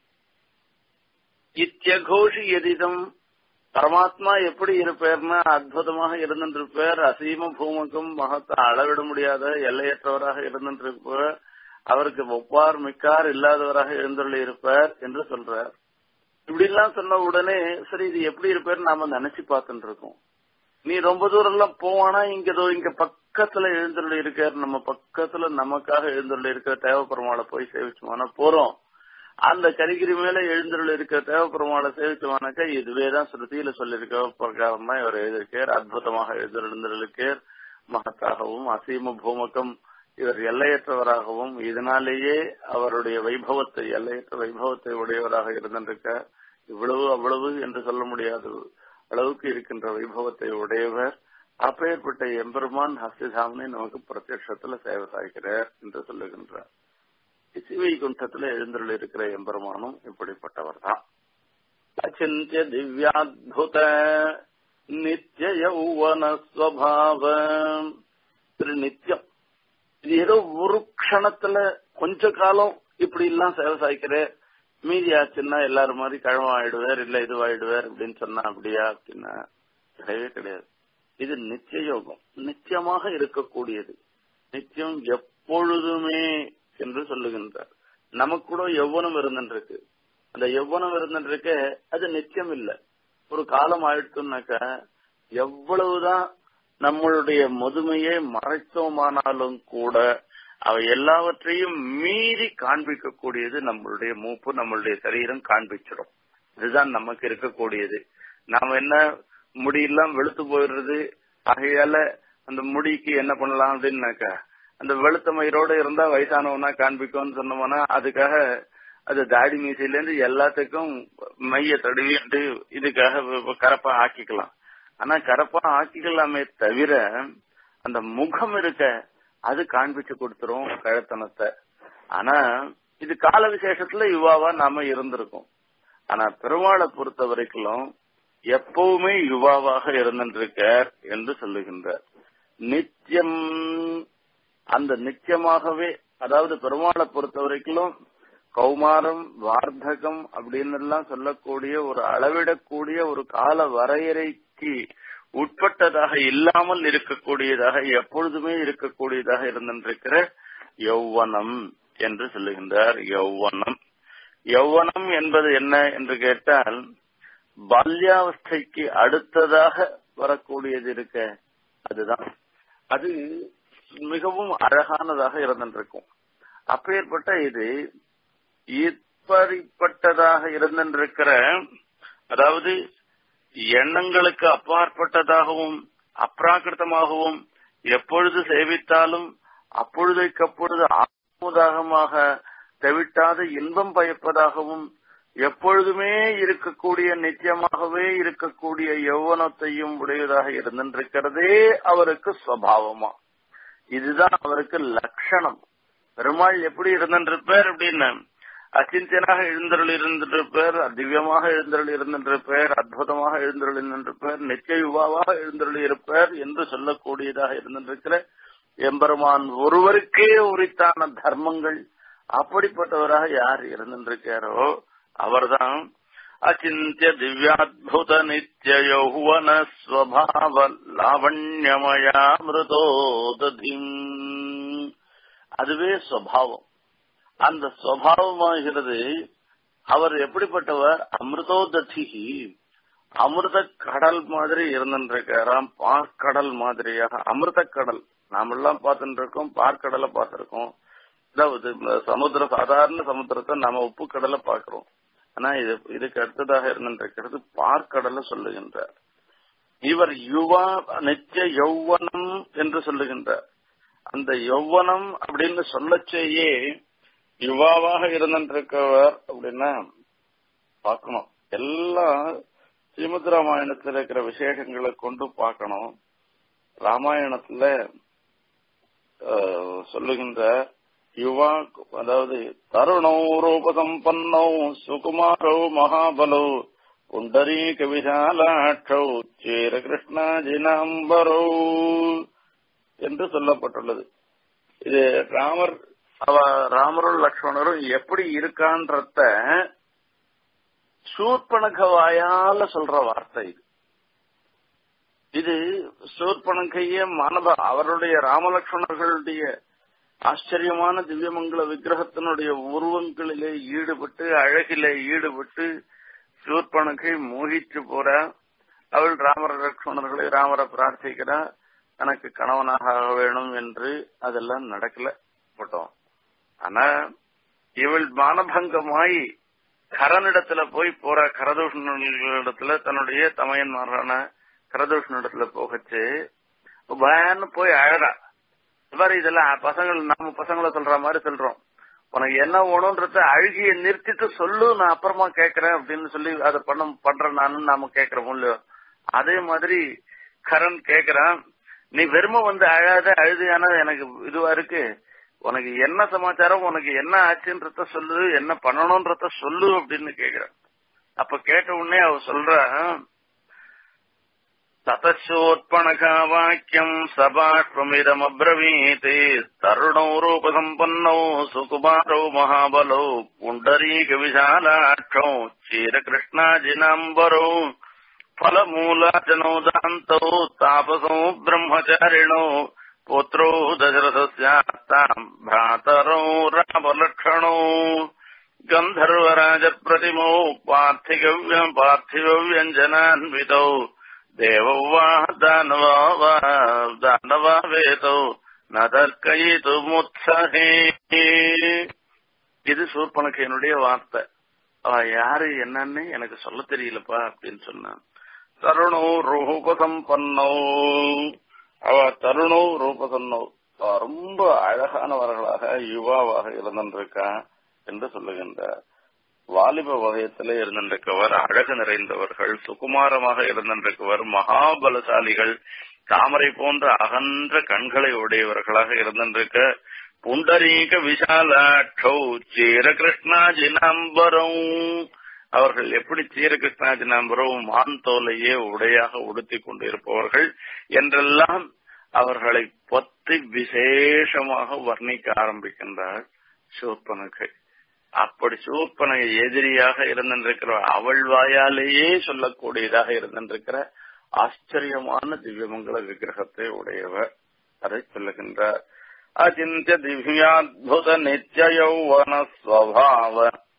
Speaker 1: இத்தியகோஷி எதிதம் பரமாத்மா எப்படி இருப்பார்னா அற்புதமாக இருந்திருப்பார் அசீம பூமுக்கும் மகத்தை அளவிட முடியாத எல்லையற்றவராக இருந்திருப்பார் அவருக்கு ஒப்பார் மிக்கார் இல்லாதவராக எழுந்துள்ள இருப்பார் என்று சொல்றார் இப்படி எல்லாம் சொன்ன உடனே சரி இது எப்படி இருப்பார் நாம நினைச்சு பார்த்துட்டு இருக்கோம் நீ ரொம்ப தூரம் எல்லாம் போவானா இங்க இங்க பக்கத்துல எழுந்துள்ள இருக்கார் நம்ம பக்கத்துல நமக்காக எழுந்துள்ள இருக்க தேவப்பெருமாளை போய் சேவிச்சோம்னா போறோம் அந்த கரிகிரி மேல எழுந்துள்ள இருக்க தேவப்பெருமாளை சேவிச்சோம்னாக்கா இதுவேதான் ஸ்ருதியில சொல்லியிருக்க பிரகாரம் தான் இவர் எழுதியிருக்கார் அற்புதமாக எழுந்திருந்திருக்கார் மகத்தாகவும் அசீம பூமக்கம் இவர் எல்லையற்றவராகவும் இதனாலேயே அவருடைய வைபவத்தை எல்லையற்ற வைபவத்தை உடையவராக இருந்திருக்க இவ்வளவு அவ்வளவு என்று சொல்ல முடியாத அளவுக்கு இருக்கின்ற வைபவத்தை உடையவர் அப்பேற்பட்ட எம்பெருமான் ஹஸ்திதாமனை நமக்கு பிரத்யட்சத்துல சேவை சாய்க்கிறார் என்று சொல்லுகின்றார் சிவைகுண்டத்துல எழுந்தருள் இருக்கிற எம்பெருமானும் இப்படிப்பட்டவர் தான் அச்சிந்திய திவ்யாத்புத நித்திய யௌவன ஸ்வபாவ திரு நித்தியம் இது ஏதோ ஒரு க்ஷணத்துல கொஞ்ச காலம் இப்படி எல்லாம் சேவை சாய்க்கிறேன் மீதி ஆச்சுன்னா எல்லாரும் மாதிரி கழவம் ஆயிடுவார் இல்ல இதுவாயிடுவார் அப்படின்னு சொன்னா அப்படியா அப்படின்னா கிடையவே கிடையாது இது நித்திய யோகம் நித்தியமாக இருக்கக்கூடியது நித்தியம் எப்பொழுதுமே என்று சொல்லுகின்றார் நமக்கு கூட எவ்வளவு இருந்துருக்கு அந்த எவ்வளவு இருந்துருக்கு அது நித்தியம் இல்ல ஒரு காலம் ஆயிடுச்சுனாக்க எவ்வளவுதான் நம்மளுடைய முதுமையை மறைத்தோமானாலும் கூட அவை எல்லாவற்றையும் மீறி காண்பிக்கக்கூடியது நம்மளுடைய மூப்பு நம்மளுடைய சரீரம் காண்பிச்சிடும் இதுதான் நமக்கு இருக்கக்கூடியது நாம என்ன முடியெல்லாம் வெளுத்து போயிடுறது ஆகையால அந்த முடிக்கு என்ன பண்ணலாம் அப்படின்னாக்கா அந்த வெளுத்த மயிரோட இருந்தா வயசானவனா காண்பிக்கும்னு சொன்னோம்னா அதுக்காக அது தாடி மீசையில இருந்து எல்லாத்துக்கும் மைய தடவிட்டு இதுக்காக கரப்பா ஆக்கிக்கலாம் ஆனா கரப்பா ஆக்கிக்கலாமே தவிர அந்த முகம் இருக்க அது காண்பிச்சு கொடுத்துரும் கழத்தனத்தை ஆனா இது கால விசேஷத்துல யுவாவா நாம இருந்திருக்கோம் ஆனா பெருமாளை பொறுத்த வரைக்கும் எப்பவுமே யுவாவாக இருந்திருக்கார் என்று சொல்லுகின்றார் நித்தியம் அந்த நித்தியமாகவே அதாவது பெருமாளை பொறுத்த வரைக்கும் கௌமாரம் வார்த்தகம் அப்படின்னு எல்லாம் சொல்லக்கூடிய ஒரு அளவிடக்கூடிய ஒரு கால வரையறைக்கு உட்பட்டதாக இல்லாமல் இருக்கக்கூடியதாக எப்பொழுதுமே இருக்கக்கூடியதாக இருந்திருக்கிற யௌவனம் என்று சொல்லுகின்றார் யௌவனம் யௌவனம் என்பது என்ன என்று கேட்டால் பால்யாவஸ்தைக்கு அடுத்ததாக வரக்கூடியது இருக்க அதுதான் அது மிகவும் அழகானதாக இருந்திருக்கும் அப்பேற்பட்ட இது இப்படிப்பட்டதாக இருந்திருக்கிற அதாவது எண்ணங்களுக்கு அப்பாற்பட்டதாகவும் அப்ராக்கிருத்தமாகவும் எப்பொழுது சேவித்தாலும் அப்பொழுதைக்கப்பொழுது ஆமுதாகமாக தவிட்டாத இன்பம் பயப்பதாகவும் எப்பொழுதுமே இருக்கக்கூடிய நித்தியமாகவே இருக்கக்கூடிய யௌவனத்தையும் உடையதாக இருந்திருக்கிறதே அவருக்கு சுவாவமா இதுதான் அவருக்கு லட்சணம் பெருமாள் எப்படி இருந்திருப்பார் அப்படின்னு அச்சிந்தியனாக எழுந்தருள் இருந்திருப்பார் திவ்யமாக எழுந்தருள் இருந்திருப்பார் அற்புதமாக எழுந்தருள் இருந்திருப்பார் நித்திய யுவாவாக எழுந்தருள் இருப்பார் என்று சொல்லக்கூடியதாக இருந்திருக்கிற எம்பெருமான் ஒருவருக்கே உரித்தான தர்மங்கள் அப்படிப்பட்டவராக யார் இருந்திருக்காரோ அவர்தான் அச்சிந்திய திவ்யாத்புத நித்திய யௌவன ஸ்வபாவ லாவண்யமயாமிருதோததிம் அதுவே சுவாவம் அந்த சுவாவமாகிறது அவர் எப்படிப்பட்டவர் அமிர்தோததிகி அமிர்த கடல் மாதிரி இருந்திருக்காராம் பார்க்கடல் மாதிரியாக அமிர்த கடல் நாமெல்லாம் பார்த்துட்டு இருக்கோம் பார்க்கடலை பார்த்திருக்கோம் அதாவது சமுத்திர சாதாரண சமுத்திரத்தை நாம உப்பு கடலை பார்க்கிறோம் ஆனா இது இதுக்கு அடுத்ததாக இருந்திருக்கிறது பார்க்கடலை சொல்லுகின்றார் இவர் யுவா நித்திய யௌவனம் என்று சொல்லுகின்றார் அந்த யௌவனம் அப்படின்னு சொல்லச்சேயே யுவாவாக இருந்திருக்கவர் அப்படின்னா பார்க்கணும் எல்லாம் ஸ்ரீமத் ராமாயணத்துல இருக்கிற விசேஷங்களை கொண்டு பார்க்கணும் ராமாயணத்துல சொல்லுகின்ற யுவா அதாவது தருணோ ரூபசம்பன்னோ சுகுமாரோ மகாபலோ புண்டரீக விசாலாட்சோ சேர கிருஷ்ணாஜினாம்பரோ என்று சொல்லப்பட்டுள்ளது இது ராமர் அவ ராமரும் லக்ஷ்மணரும் எப்படி இருக்கான்றத சூர்பனக வாயால சொல்ற வார்த்தை இது இது சூர்பனகைய மாணவ அவருடைய ராமலட்சுமணர்களுடைய ஆச்சரியமான திவ்யமங்கல விக்கிரகத்தினுடைய உருவங்களிலே ஈடுபட்டு அழகிலே ஈடுபட்டு சூர்பனகை மோகிச்சு போறா அவள் ராமர லட்சுமணர்களை ராமரை பிரார்த்திக்கிறா தனக்கு கணவனாக ஆக வேணும் என்று அதெல்லாம் நடக்கல போட்டோம் ஆனா இவள் மானபங்கமாய் கரனிடத்துல போய் போற கரதூஷணிடத்துல தன்னுடைய தமையன்மாரான கரதூஷணிடத்துல போகச்சு வேன்னு போய் அழறா இவ்வாறு இதெல்லாம் பசங்கள் நாம பசங்களை சொல்ற மாதிரி சொல்றோம் உனக்கு என்ன வேணும்ன்றத அழுகிய நிறுத்திட்டு சொல்லு நான் அப்புறமா கேக்குறேன் அப்படின்னு சொல்லி அதை பண்ண பண்றேன் நானு நாம கேக்குறோம் இல்லையோ அதே மாதிரி கரண் கேக்குறான் நீ வெறும வந்து அழாத அழுதியான எனக்கு இதுவா இருக்கு உனக்கு என்ன சமாச்சாரம் உனக்கு என்ன ஆச்சுன்றத சொல்லு என்ன பண்ணணும்ன்றத சொல்லு அப்படின்னு கேக்குறான் அப்ப கேட்ட உடனே அவ சொல்ற ततश्चोत्पणका वाक्यम् सबाष्पमिदमब्रवीत् तरुणौ रूपसम्पन्नौ सुकुमारौ महाबलौ पुण्डरीकविशालाक्षौ क्षीरकृष्णाजिनाम्बरौ फलमूलाचनौ दान्तौ तापसौ ब्रह्मचारिणौ पुत्रौ दशरथस्यास्ताम् भ्रातरौ रामलक्षणौ गन्धर्वराजप्रतिमौ पार्थिगव्यम् पार्थिवव्यञ्जनान्वितौ देवौ वा दानवा वा दानवा वेतौ நதற்கைது முத்சகே இது சூர்பனக்கையனுடைய வார்த்தை அவ யாரு என்னன்னு எனக்கு சொல்ல தெரியலப்பா அப்படின்னு சொன்னான் தருணோ ரூபசம்பன்னோ அவ தருணோ ரூபசன்னோ அவ ரொம்ப அழகானவர்களாக யுவாவாக இருந்திருக்கா என்று சொல்லுகின்றார் வாலிப வகையத்திலே இருந்திருக்கவர் அழகு நிறைந்தவர்கள் சுகுமாரமாக இருந்திருக்கவர் மகாபலசாலிகள் தாமரை போன்ற அகன்ற கண்களை உடையவர்களாக இருந்திருக்க புண்டரீக விஷாலாட்சௌ சீர கிருஷ்ணாஜினாம்பரம் அவர்கள் எப்படி சீர கிருஷ்ணாஜினாம்பரம் மான் தோலையே உடையாக உடுத்தி கொண்டு இருப்பவர்கள் என்றெல்லாம் அவர்களை பத்தி விசேஷமாக வர்ணிக்க ஆரம்பிக்கின்றார் சூர்பனுக்கு அப்படி சூர்பனை எதிரியாக இருந்திருக்கிற அவள் வாயாலேயே சொல்லக்கூடியதாக இருந்திருக்கிற ஆச்சரியமான திவ்யமங்கல விக்கிரகத்தை உடையவர் அதை சொல்லுகின்றார் அச்சிந்திய திவ்யாத்புத நித்திய யௌவன ஸ்வபாவ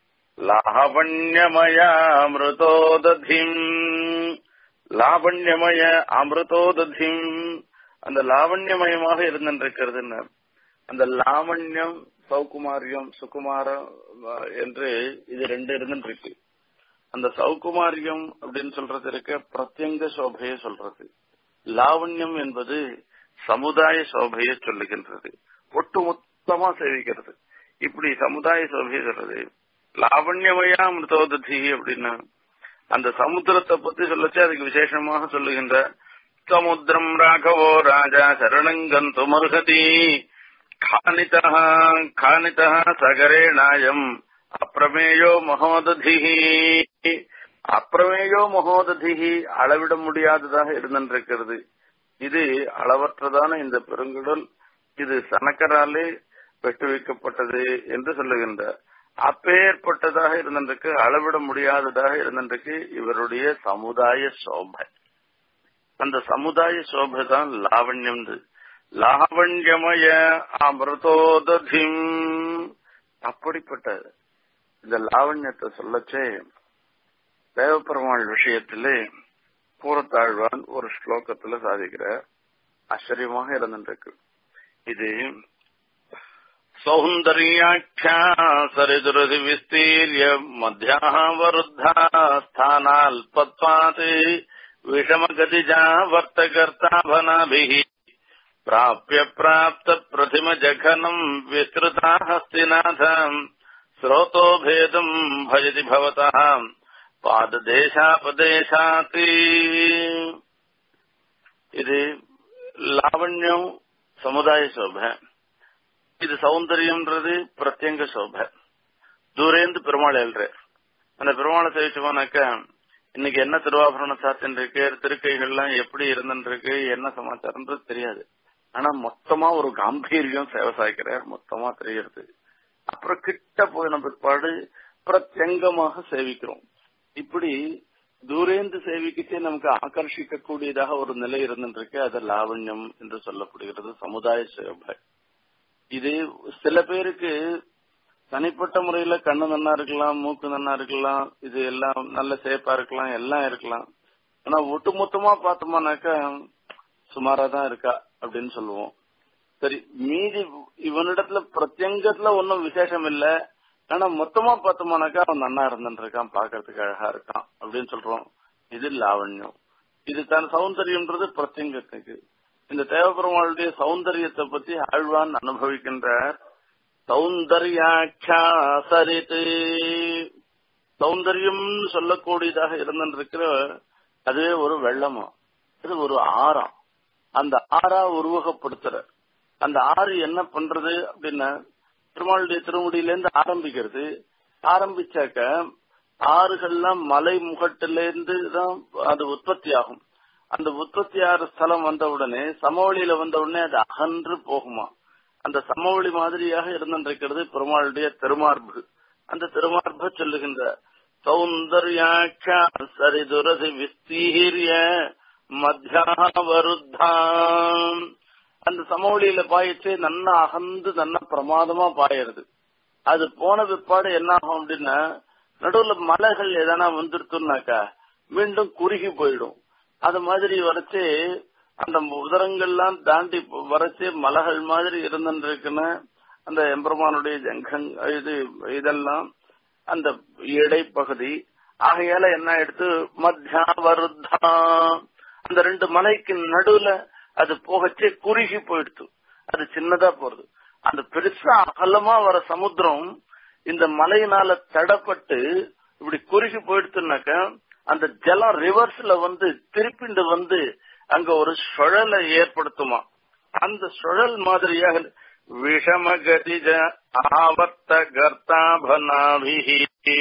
Speaker 1: லாவண்யமயாமிருதோததிம் லாவண்யமய அமிர்தோததிம் அந்த லாவண்யமயமாக இருந்திருக்கிறதுன்னு அந்த லாவண்யம் சௌகுமாரியம் சுகுமாரம் என்று இது ரெண்டு இருந்துருக்கு அந்த சௌகுமாரியம் அப்படின்னு சொல்றது இருக்க பிரத்யங்க சோபையை சொல்றது லாவண்யம் என்பது சமுதாய சோபையை சொல்லுகின்றது ஒட்டுமொத்தமா சேவிக்கிறது இப்படி சமுதாய சோபையை சொல்றது லாவண்யமயா மிருதோததி அப்படின்னா அந்த சமுத்திரத்தை பத்தி சொல்லச்சு அதுக்கு விசேஷமாக சொல்லுகின்ற சமுத்திரம் ராகவோ ராஜா சரணங்கந்து மருகதி खानितः खानितः சகரேணாயம் அப்பிரமேயோ மகோததிஹி அப்பிரமேயோ மகோததிஹி அளவிட முடியாததாக இருந்திருக்கிறது இது அளவற்றதான இந்த பெருங்கடல் இது சனக்கராலே வெட்டு வைக்கப்பட்டது என்று சொல்லுகின்றார் அப்பேற்பட்டதாக இருந்திருக்கு அளவிட முடியாததாக இருந்திருக்கு இவருடைய சமுதாய சோபை அந்த சமுதாய சோபை தான் லாவண்யம் லாவண்யமய அமிர்தோததிம் அப்படிப்பட்ட இந்த லாவண்யத்தை சொல்லச்சே தேவப்பெருமாள் விஷயத்திலே பூரத்தாழ்வான் ஒரு ஸ்லோகத்துல சாதிக்கிற ஆச்சரியமாக இருந்துருக்கு இது சௌந்தர்யாख्या சரிதுரதி விஸ்தீர்ய மத்தியாக வருத்தா ஸ்தானால்பத்வாத் விஷமகதிஜா வர்த்தகர்த்தாபனாபிः प्राप्य प्राप्त प्रतिम जघनम् विस्तृता हस्तिनाथम् स्रोतो भेदम् भजति भवतः பாததேசாபதேசாத் இது லாவண்யம் சமுதாய சோபை இது சௌந்தரியம்ன்றது பிரத்யங்க சோபை தூரேந்து பெருமாள் எழுற அந்த பெருமாளை சேவிச்சோம்னாக்க இன்னைக்கு என்ன திருவாபரணம் சாத்தின் இருக்கு திருக்கைகள்லாம் எப்படி இருந்துருக்கு என்ன சமாச்சாரம்ன்றது தெரியாது ஆனா மொத்தமா ஒரு காம்பீரியம் சேவை சாய்க்கிறார் மொத்தமா தெரிகிறது அப்புறம் கிட்ட போயின பிற்பாடு பிரத்யங்கமாக சேவிக்கிறோம் இப்படி தூரேந்து சேவிக்கிட்டே நமக்கு ஆகர்ஷிக்க கூடியதாக ஒரு நிலை இருந்துருக்கு அது லாவண்யம் என்று சொல்லப்படுகிறது சமுதாய சேவை இது சில பேருக்கு தனிப்பட்ட முறையில கண்ணு நன்னா இருக்கலாம் மூக்கு நன்னா இருக்கலாம் இது எல்லாம் நல்ல சேப்பா இருக்கலாம் எல்லாம் இருக்கலாம் ஆனா ஒட்டுமொத்தமா பார்த்தோம்னாக்கா சுமாரா தான் இருக்கா அப்படின்னு சொல்லுவோம் சரி மீதி இவனிடத்துல பிரத்யங்கத்துல ஒன்னும் விசேஷம் இல்ல ஆனா மொத்தமா பார்த்தோம்னாக்கா அவன் நன்னா இருந்துட்டு இருக்கான் பாக்குறதுக்கு அழகா இருக்கான் அப்படின்னு சொல்றோம் இது லாவண்யம் இது தன் சௌந்தரியம்ன்றது பிரத்யங்கத்துக்கு இந்த தேவபெருமாளுடைய சௌந்தரியத்தை பத்தி ஆழ்வான் அனுபவிக்கின்றார் சௌந்தர்யாட்சா சரித்து சௌந்தரியம் சொல்லக்கூடியதாக இருந்திருக்கிற அதுவே ஒரு வெள்ளமா இது ஒரு ஆறாம் அந்த ஆறா உருவகப்படுத்துற அந்த ஆறு என்ன பண்றது அப்படின்னா பெருமாளுடைய திருமுடியிலேருந்து ஆரம்பிக்கிறது ஆரம்பிச்சாக்க ஆறுகள்லாம் மலை முகட்டிலேருந்து தான் அது உற்பத்தி ஆகும் அந்த உற்பத்தி ஆகிற ஸ்தலம் வந்த உடனே சமவெளியில வந்த உடனே அது அகன்று போகுமா அந்த சமவெளி மாதிரியாக இருந்திருக்கிறது பெருமாளுடைய திருமார்பு அந்த திருமார்பு சொல்லுகின்ற சௌந்தர்யாட்சா சரிதுரசி விஸ்தீரிய மத்தியாவருத்தாம் அந்த சமவெளியில பாயிச்சு நன்னா அகந்து நன்னா பிரமாதமா பாயிருது அது போன பிற்பாடு என்ன ஆகும் அப்படின்னா நடுவுல மலைகள் எதனா வந்துருத்துனாக்கா மீண்டும் குறுகி போயிடும் அது மாதிரி வரைச்சு அந்த உதரங்கள்லாம் தாண்டி வரைச்சு மலைகள் மாதிரி இருந்துருக்குன்னு அந்த எம்பெருமானுடைய ஜங்கங் இது இதெல்லாம் அந்த இடைப்பகுதி ஆகையால என்ன எடுத்து மத்தியா வருத்தா அந்த ரெண்டு மலைக்கு நடுவுல அது போகச்சே குறுகி போயிடுத்து அது சின்னதா போறது அந்த பெருசா அகலமா வர சமுத்திரம் இந்த மலையினால தடப்பட்டு இப்படி குறுகி போயிடுத்துனாக்க அந்த ஜலம் ரிவர்ஸ்ல வந்து திருப்பிண்டு வந்து அங்க ஒரு சுழலை ஏற்படுத்துமா அந்த சுழல் மாதிரியாக விஷமகதிஜ ஆவர்த்த கர்த்தாபனாபிஹி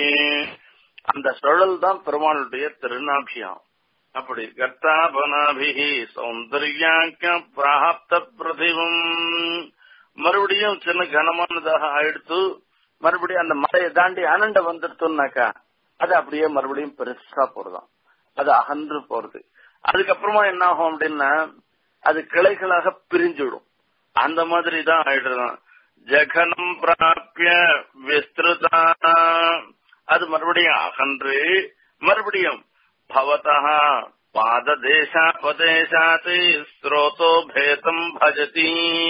Speaker 1: அந்த சுழல் தான் பெருமாளுடைய திருநாபியம் அப்படி கர்த்தாபனாபிஹி சௌந்தர்யாக்க பிராப்த பிரதிபம் மறுபடியும் சின்ன கனமானதாக ஆயிடுத்து மறுபடியும் அந்த மலையை தாண்டி அனண்ட வந்துடுத்தோம்னாக்கா அது அப்படியே மறுபடியும் பெருசா போறதாம் அது அகன்று போறது அதுக்கப்புறமா என்ன ஆகும் அப்படின்னா அது கிளைகளாக பிரிஞ்சுடும் அந்த மாதிரி தான் ஆயிடுறான் ஜகனம் பிராப்பிய விஸ்திருதா அது மறுபடியும் அகன்று மறுபடியும் பவதா பாததேசாபதேசாத்து ஸ்ரோதோ பேதம் பஜதி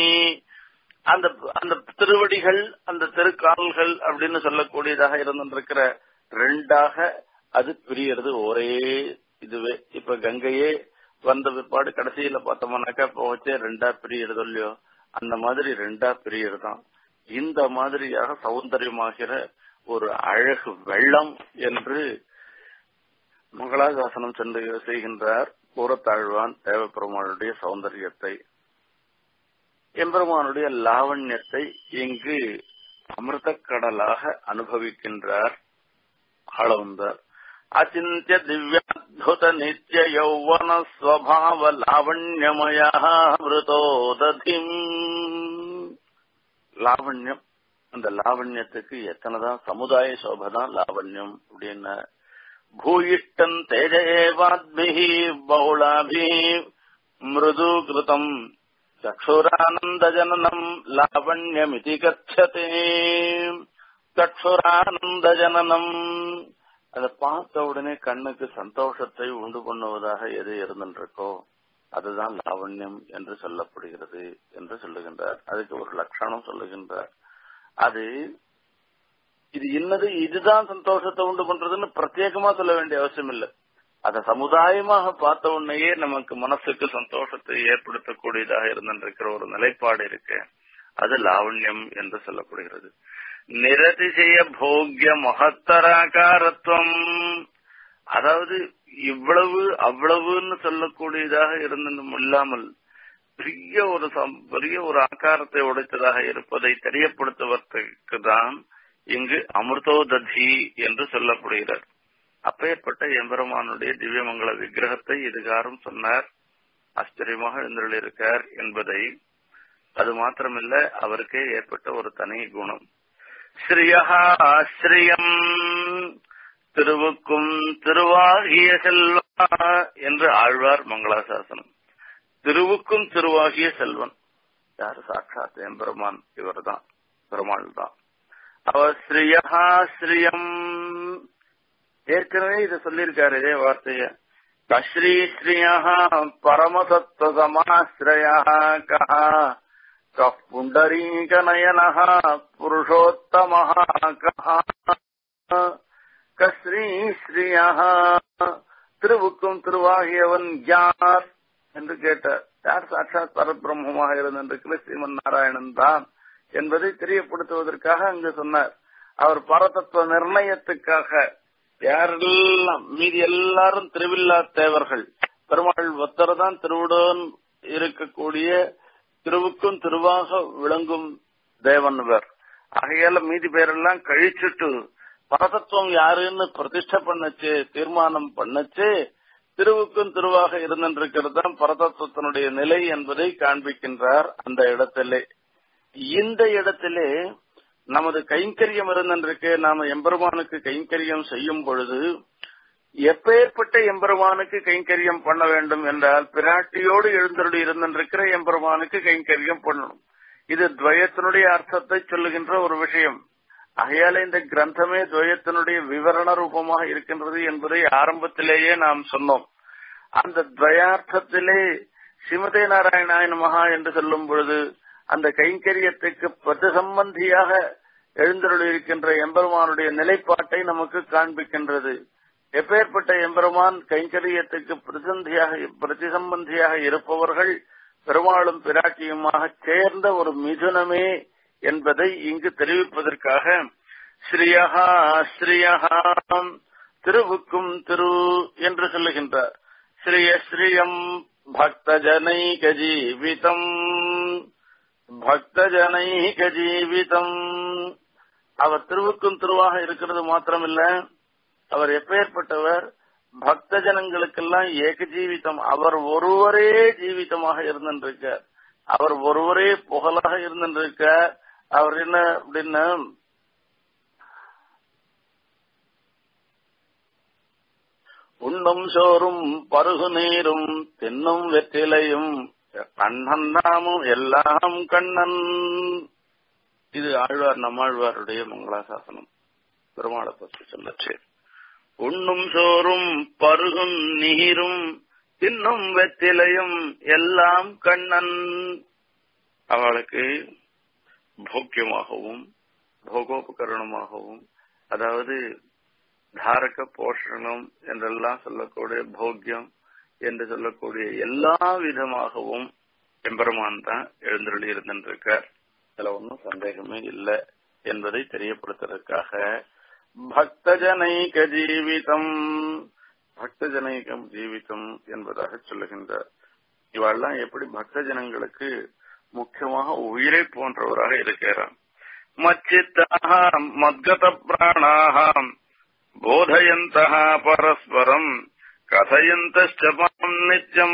Speaker 1: அந்த அந்த திருவடிகள் அந்த திருக்கால்கள் அப்படின்னு சொல்லக்கூடியதாக இருந்திருக்கிற ரெண்டாக அது பிரியறது ஒரே இதுவே இப்ப கங்கையே வந்த பிற்பாடு கடைசியில பார்த்தோம்னாக்கா இப்போ வச்சே ரெண்டா பிரியறது இல்லையோ அந்த மாதிரி ரெண்டா பிரியறதான் இந்த மாதிரியாக சௌந்தரியமாகிற ஒரு அழகு வெள்ளம் என்று மங்களாசாசனம் சென்று செய்கின்றார் கூறத்தாழ்வான் தேவப்பெருமானுடைய சௌந்தரியத்தை எம்பெருமானுடைய லாவண்யத்தை இங்கு அமிர்த கடலாக அனுபவிக்கின்றார் ஆளவந்தார் அச்சிந்திய திவ்யாத்புத நித்ய யௌவன ஸ்வபாவ லாவண்யமயா மிருதோததிம் லாவண்யம் அந்த லாவண்யத்துக்கு எத்தனைதான் சமுதாய சோபதான் லாவண்யம் அப்படின்னு பூயிஷ்டம் தேஜ ஏவாத்பிஹி பகுளாபி மிருது கிருதம் चक्षुरानन्दजननम् लावण्यमिति कथ्यते चक्षुरानन्दजनனம் அதை பார்த்த உடனே கண்ணுக்கு சந்தோஷத்தை உண்டு பண்ணுவதாக எது இருந்திருக்கோ அதுதான் லாவண்யம் என்று சொல்லப்படுகிறது என்று சொல்லுகின்றார் அதுக்கு ஒரு லட்சணம் சொல்லுகின்றார் அது இது இன்னது இதுதான் சந்தோஷத்தை உண்டு பண்றதுன்னு பிரத்யேகமா சொல்ல வேண்டிய அவசியம் இல்லை அதை சமுதாயமாக பார்த்த உடனேயே நமக்கு மனசுக்கு சந்தோஷத்தை ஏற்படுத்தக்கூடியதாக இருந்திருக்கிற ஒரு நிலைப்பாடு இருக்கு அது லாவண்யம் என்று சொல்லப்படுகிறது நிரதிசய போக்கிய மகத்தராகாரத்துவம் அதாவது இவ்வளவு அவ்வளவுன்னு சொல்லக்கூடியதாக இருந்தும் இல்லாமல் பெரிய ஒரு பெரிய ஒரு ஆக்காரத்தை உடைத்ததாக இருப்பதை தெரியப்படுத்துவதற்கு தான் இங்கு அமிர்தோததி என்று சொல்லப்படுகிறார் அப்பேற்பட்ட எம்பெருமானுடைய திவ்யமங்கல விக்கிரகத்தை இதுகாரும் சொன்னார் ஆச்சரியமாக எழுந்தருளிருக்கார் என்பதை அது மாத்திரமில்ல அவருக்கே ஏற்பட்ட ஒரு தனி குணம் ஸ்ரீயா ஸ்ரீயம் திருவுக்கும் திருவாகிய செல்வா என்று ஆழ்வார் மங்களாசாசனம் திருவுக்கும் திருவாகிய செல்வன் யாரு சாட்சாத் எம்பெருமான் இவர்தான் பெருமாள் தான் அவர் ஸ்ரீயா ஸ்ரீயம் ஏற்கனவே இத சொல்லியிருக்காரு இதே வார்த்தைய கஸ்ரீ ஸ்ரீயா பரமசத்வசமாஸ்ரயா கஹா கः पुण्डरीकनयनः पुरुषोत्तमः कः கஸ்ரீஸ்ரீயாக திருவுக்கும் திருவாகியவன் யார் என்று கேட்டார் யார் சாட்சாத் பரபிரம்மமாக இருந்திருக்கிற ஸ்ரீமன் நாராயணன் தான் என்பதை தெரியப்படுத்துவதற்காக அங்கு சொன்னார் அவர் பரதத்துவ நிர்ணயத்துக்காக யாரெல்லாம் மீதி எல்லாரும் திருவில்லா தேவர்கள் பெருமாள் ஒத்தர் தான் திருவுடன் இருக்கக்கூடிய திருவுக்கும் திருவாக விளங்கும் தேவன் இவர் ஆகையால மீதி பேரெல்லாம் கழிச்சுட்டு பரதத்துவம் யாருன்னு பிரதிஷ்ட பண்ணச்சு தீர்மானம் பண்ணச்சு திருவுக்கும் திருவாக இருந்திருக்கிறது தான் பரதத்துவத்தினுடைய நிலை என்பதை காண்பிக்கின்றார் அந்த இடத்திலே இந்த இடத்திலே நமது கைங்கரியம் இருந்திருக்கு நாம எம்பெருமானுக்கு கைங்கரியம் செய்யும் பொழுது எப்பேற்பட்ட எம்பெருமானுக்கு கைங்கரியம் பண்ண வேண்டும் என்றால் பிராட்டியோடு எழுந்தருளி இருந்திருக்கிற எம்பெருமானுக்கு கைங்கரியம் பண்ணணும் இது துவயத்தினுடைய அர்த்தத்தை சொல்லுகின்ற ஒரு விஷயம் ஆகையால இந்த கிரந்தமே துவயத்தினுடைய விவரண ரூபமாக இருக்கின்றது என்பதை ஆரம்பத்திலேயே நாம் சொன்னோம் அந்த துவயார்த்தத்திலே ஸ்ரீமதே நாராயணாய நமகா என்று சொல்லும் பொழுது அந்த கைங்கரியத்துக்கு பத்து சம்பந்தியாக எழுந்தருள் இருக்கின்ற எம்பெருமானுடைய நிலைப்பாட்டை நமக்கு காண்பிக்கின்றது எப்பேற்பட்ட எம்பெருமான் கைங்கரியத்துக்கு பிரசந்தியாக பிரதிசம்பந்தியாக இருப்பவர்கள் பெருமாளும் பிராட்டியுமாக சேர்ந்த ஒரு மிதுனமே என்பதை இங்கு தெரிவிப்பதற்காக ஸ்ரீயஹா ஸ்ரீயஹாம் திருவுக்கும் திரு என்று சொல்லுகின்றார் ஸ்ரீய ஸ்ரீயம் பக்தஜனைக ஜீவிதம் பக்தஜனைக ஜீவிதம் அவர் திருவுக்கும் திருவாக இருக்கிறது மாத்திரமில்ல அவர் எப்பேற்பட்டவர் பக்த ஜனங்களுக்கெல்லாம் ஏக ஜீவிதம் அவர் ஒருவரே ஜீவிதமாக இருந்திருக்கார் அவர் ஒருவரே புகழாக இருந்திருக்கார் அவர் என்ன அப்படின்னா உண்ணும் சோறும் பருகு நீரும் தின்னும் வெற்றிலையும் கண்ணன் நாமும் எல்லாம் கண்ணன் இது ஆழ்வார் நம்மாழ்வாருடைய மங்களாசாசனம் பெருமாளை பற்றி சொல்லச்சு உண்ணும் சோறும் பருகும் நீரும் தின்னும் வெற்றிலையும் எல்லாம் கண்ணன் அவளுக்கு போக்கியமாகவும் போகோபகரணமாகவும் அதாவது தாரக போஷணம் என்றெல்லாம் சொல்லக்கூடிய போக்கியம் என்று சொல்லக்கூடிய எல்லா விதமாகவும் எம்பெருமான் தான் எழுந்தருளி இருந்திருக்கார் இதுல ஒன்றும் சந்தேகமே இல்லை என்பதை தெரியப்படுத்துவதற்காக பக்தஜனைக ஜீவிதம் பக்தஜனைகம் ஜீவிதம் என்பதாக சொல்லுகின்றார் இவெல்லாம் எப்படி பக்த ஜனங்களுக்கு முக்கியமாக உயிரை போன்றவராக இருக்கிறார் மச்சித்தாக மத்கத பிராணாக போதயந்தः பரஸ்பரம் கதயந்தம் நித்யம்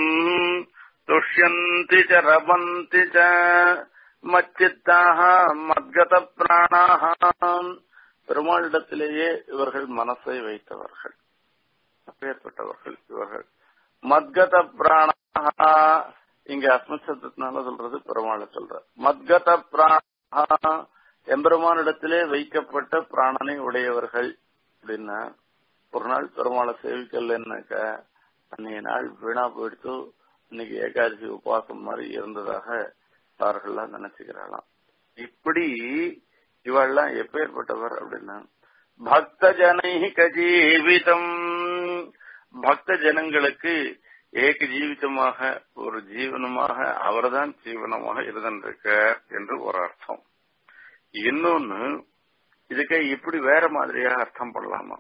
Speaker 1: துஷ்யந்தி ச ரமந்தி ச மச்சித்தாக மத்கத பிராணாக பெருமாளிடத்திலேயே இவர்கள் மனசை வைத்தவர்கள் அப்பேற்பட்டவர்கள் இவர்கள் மத்கத பிராணா இங்க அஸ்மசத்தினால சொல்றது பெருமாளை சொல்ற மத்கத பிராணா எம்பெருமானிடத்திலே வைக்கப்பட்ட பிராணனை உடையவர்கள் அப்படின்னா ஒரு நாள் பெருமாளை சேவிக்கலன்னாக்க அன்னைய நாள் வீணா போயிடுத்து இன்னைக்கு ஏகாதசி உபவாசம் மாதிரி இருந்ததாக அவர்கள்லாம் நினைச்சுக்கிறாளாம் இப்படி இவெல்லாம் எப்பேற்பட்டவர் அப்படின்னா பக்த ஜனைக ஜீவிதம் பக்த ஜனங்களுக்கு ஏக ஜீவிதமாக ஒரு ஜீவனமாக அவர்தான் ஜீவனமாக இருந்திருக்க என்று ஒரு அர்த்தம் இன்னொன்னு இதுக்கு இப்படி வேற மாதிரியாக அர்த்தம் பண்ணலாமா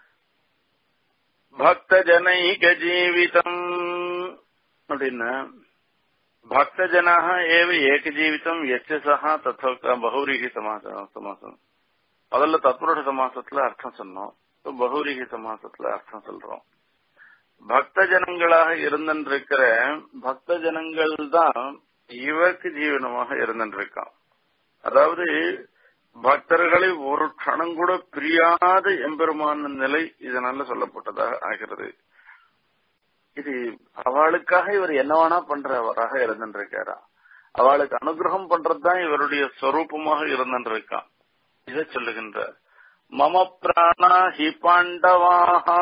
Speaker 1: பக்த ஜனைக ஜீவிதம் அப்படின்னா பக்த ஜனாக ஏவ ஏக ஜீவிதம் எச்ச சகா தத்தோக்த பகுரீகி சமாசம் சமாசம் முதல்ல தத்புருஷ சமாசத்துல அர்த்தம் சொன்னோம் இப்ப பகுரீகி சமாசத்துல அர்த்தம் சொல்றோம் பக்த ஜனங்களாக இருந்திருக்கிற பக்த ஜனங்கள் தான் இவருக்கு ஜீவனமாக இருந்திருக்கான் அதாவது பக்தர்களை ஒரு க்ஷணம் கூட பிரியாத எம்பெருமான நிலை இதனால சொல்லப்பட்டதாக ஆகிறது இது அவளுக்காக இவர் என்னவானா பண்றவராக இருந்திருக்காரா அவளுக்கு அனுகிரகம் பண்றதுதான் இவருடைய ஸ்வரூபமாக இருந்திருக்கான் இதை சொல்லுகின்றார் மம பிராணா ஹி பாண்டவாஹா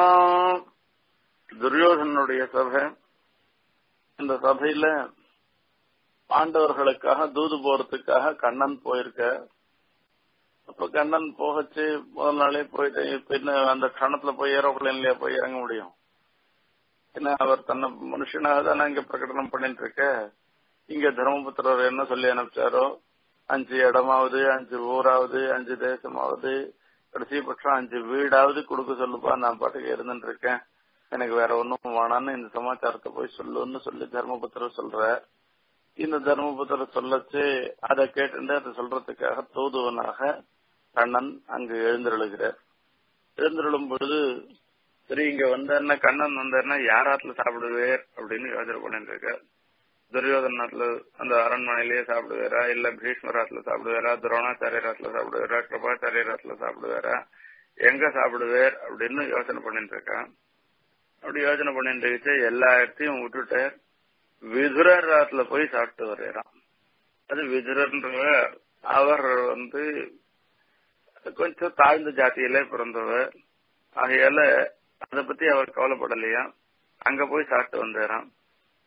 Speaker 1: துரியோதனுடைய சபை இந்த சபையில பாண்டவர்களுக்காக தூது போறதுக்காக கண்ணன் போயிருக்க அப்ப கண்ணன் போகச்சு முதல் நாளே போயிட்டு பின்ன அந்த கணத்துல போய் ஏரோப்ளைன்லயா இல்லையா போய் இறங்க முடியும் ஏன்னா அவர் தன்னை மனுஷனாக தானே இங்க பிரகடனம் பண்ணிட்டு இருக்க இங்க தர்மபுத்திரர் என்ன சொல்லி அனுப்பிச்சாரோ அஞ்சு இடமாவது அஞ்சு ஊராவது அஞ்சு தேசமாவது கடைசி பட்சம் அஞ்சு வீடாவது கொடுக்க சொல்லுப்பா நான் பாட்டுக்கு இருந்துட்டு இருக்கேன் எனக்கு வேற ஒன்னும் வேணான்னு இந்த சமாச்சாரத்தை போய் சொல்லுன்னு சொல்லி தர்மபுத்திரர் சொல்ற இந்த தர்மபுத்திரர் சொல்லச்சு அதை கேட்டு அதை சொல்றதுக்காக தூதுவனாக கண்ணன் அங்கு எழுந்தருளுகிறார் எழுந்தருளும் பொழுது சரி இங்க வந்தாருன்னா கண்ணன் வந்தாருன்னா யாராத்துல சாப்பிடுவேர் அப்படின்னு யோசனை பண்ணிட்டு இருக்கார் துரியோதனாத்துல அந்த அரண்மனையிலேயே சாப்பிடுவாரா இல்ல பீஷ்மராத்துல சாப்பிடுவாரா துரோணாச்சாரியராத்துல சாப்பிடுவாரா கிருபாச்சாரியராத்துல சாப்பிடுவாரா எங்க சாப்பிடுவேர் அப்படின்னு யோசனை பண்ணிட்டு இருக்கான் அப்படி யோசனை பண்ணிட்டு இருந்துச்சு எல்லா இடத்தையும் விட்டுட்டு விதுரர் ராத்துல போய் சாப்பிட்டு வர்றான் அது விதுரன்றவர் அவர் வந்து கொஞ்சம் தாழ்ந்த ஜாத்தியில பிறந்தவர் ஆகையால அதை பத்தி அவர் கவலைப்படலையா அங்க போய் சாப்பிட்டு வந்தாராம்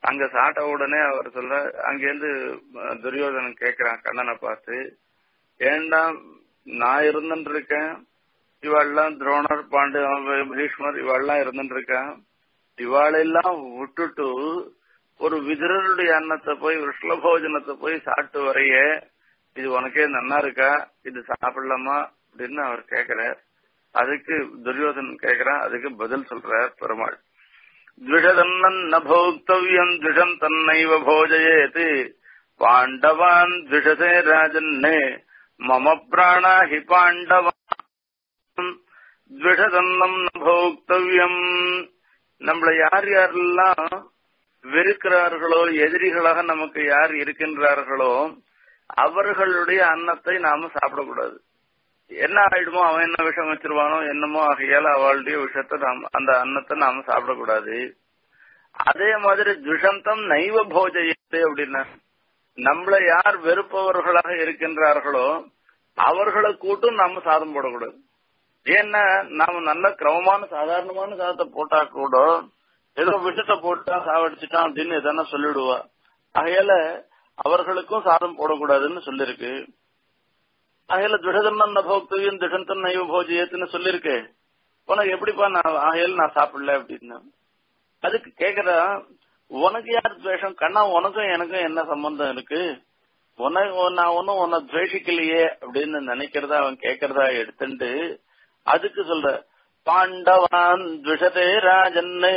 Speaker 1: அங்க சாட்ட உடனே அவர் சொல்ற அங்கேருந்து அஹ், துரியோதனன் கேக்குறான் கண்ணனை பார்த்து ஏண்டா நான் இருந்துட்டு இருக்கேன் இவாள்லாம் துரோணர் பாண்டு அவன் பீஷ்மர் இவாள்லாம் இருந்துட்டு இருக்கான் இவாளெல்லாம் விட்டுட்டு ஒரு விதுரருடைய அன்னத்தை போய் விஷ்ணபோஜனத்தை போய் சாப்பிட்டு வரைய இது உனக்கே நன்னா இருக்கா இது சாப்பிடலாமா அப்படின்னு அவர் கேக்குறார் அதுக்கு துரியோதனன் கேக்குறான் அதுக்கு பதில் சொல்றார் பெருமாள் द्विषदन्नन्न भोक्तव्यम् द्विषम् तन्नैव भोजयेत् पाण्डवान् द्विषसे राजन्ने मम प्राणा हि पाण्डवा द्विषदन्னம் ந போக்தவ்யம் நம்மள யார் யாரெல்லாம் வெறுக்கிறார்களோ எதிரிகளாக நமக்கு யார் இருக்கின்றார்களோ அவர்களுடைய அன்னத்தை நாம சாப்பிடக்கூடாது என்ன ஆயிடுமோ அவன் என்ன விஷம் வச்சிருவானோ என்னமோ ஆகையால அவளுடைய விஷத்தை நாம அந்த அன்னத்தை நாம சாப்பிடக்கூடாது அதே மாதிரி துஷந்தம் நைவ போஜயத்து அப்படின்னா நம்மள யார் வெறுப்பவர்களாக இருக்கின்றார்களோ அவர்களை கூட்டும் நாம சாதம் போடக்கூடாது ஏன்னா நாம நல்ல கிரமமான சாதாரணமான சாதத்தை போட்டா கூட ஏதோ விஷத்தை போட்டா சாவடிச்சுட்டான் அப்படின்னு எதனா சொல்லிடுவா ஆகையால அவர்களுக்கும் சாதம் போடக்கூடாதுன்னு சொல்லிருக்கு ஆகையில துஷதம் போக்தவியம் துஷந்தம் நைவ போஜியத்துன்னு சொல்லிருக்கு உனக்கு எப்படிப்பா நான் ஆகையில நான் சாப்பிடல அப்படின்னு அதுக்கு கேக்குறா உனக்கு யார் துவேஷம் கண்ணா உனக்கும் எனக்கும் என்ன சம்பந்தம் இருக்கு உனக்கு நான் ஒன்னும் உன்னை துவேஷிக்கலையே அப்படின்னு நினைக்கிறதா அவன் கேக்குறதா எடுத்துட்டு அதுக்கு சொல்ற பாண்டவான் துஷதே ராஜன்னு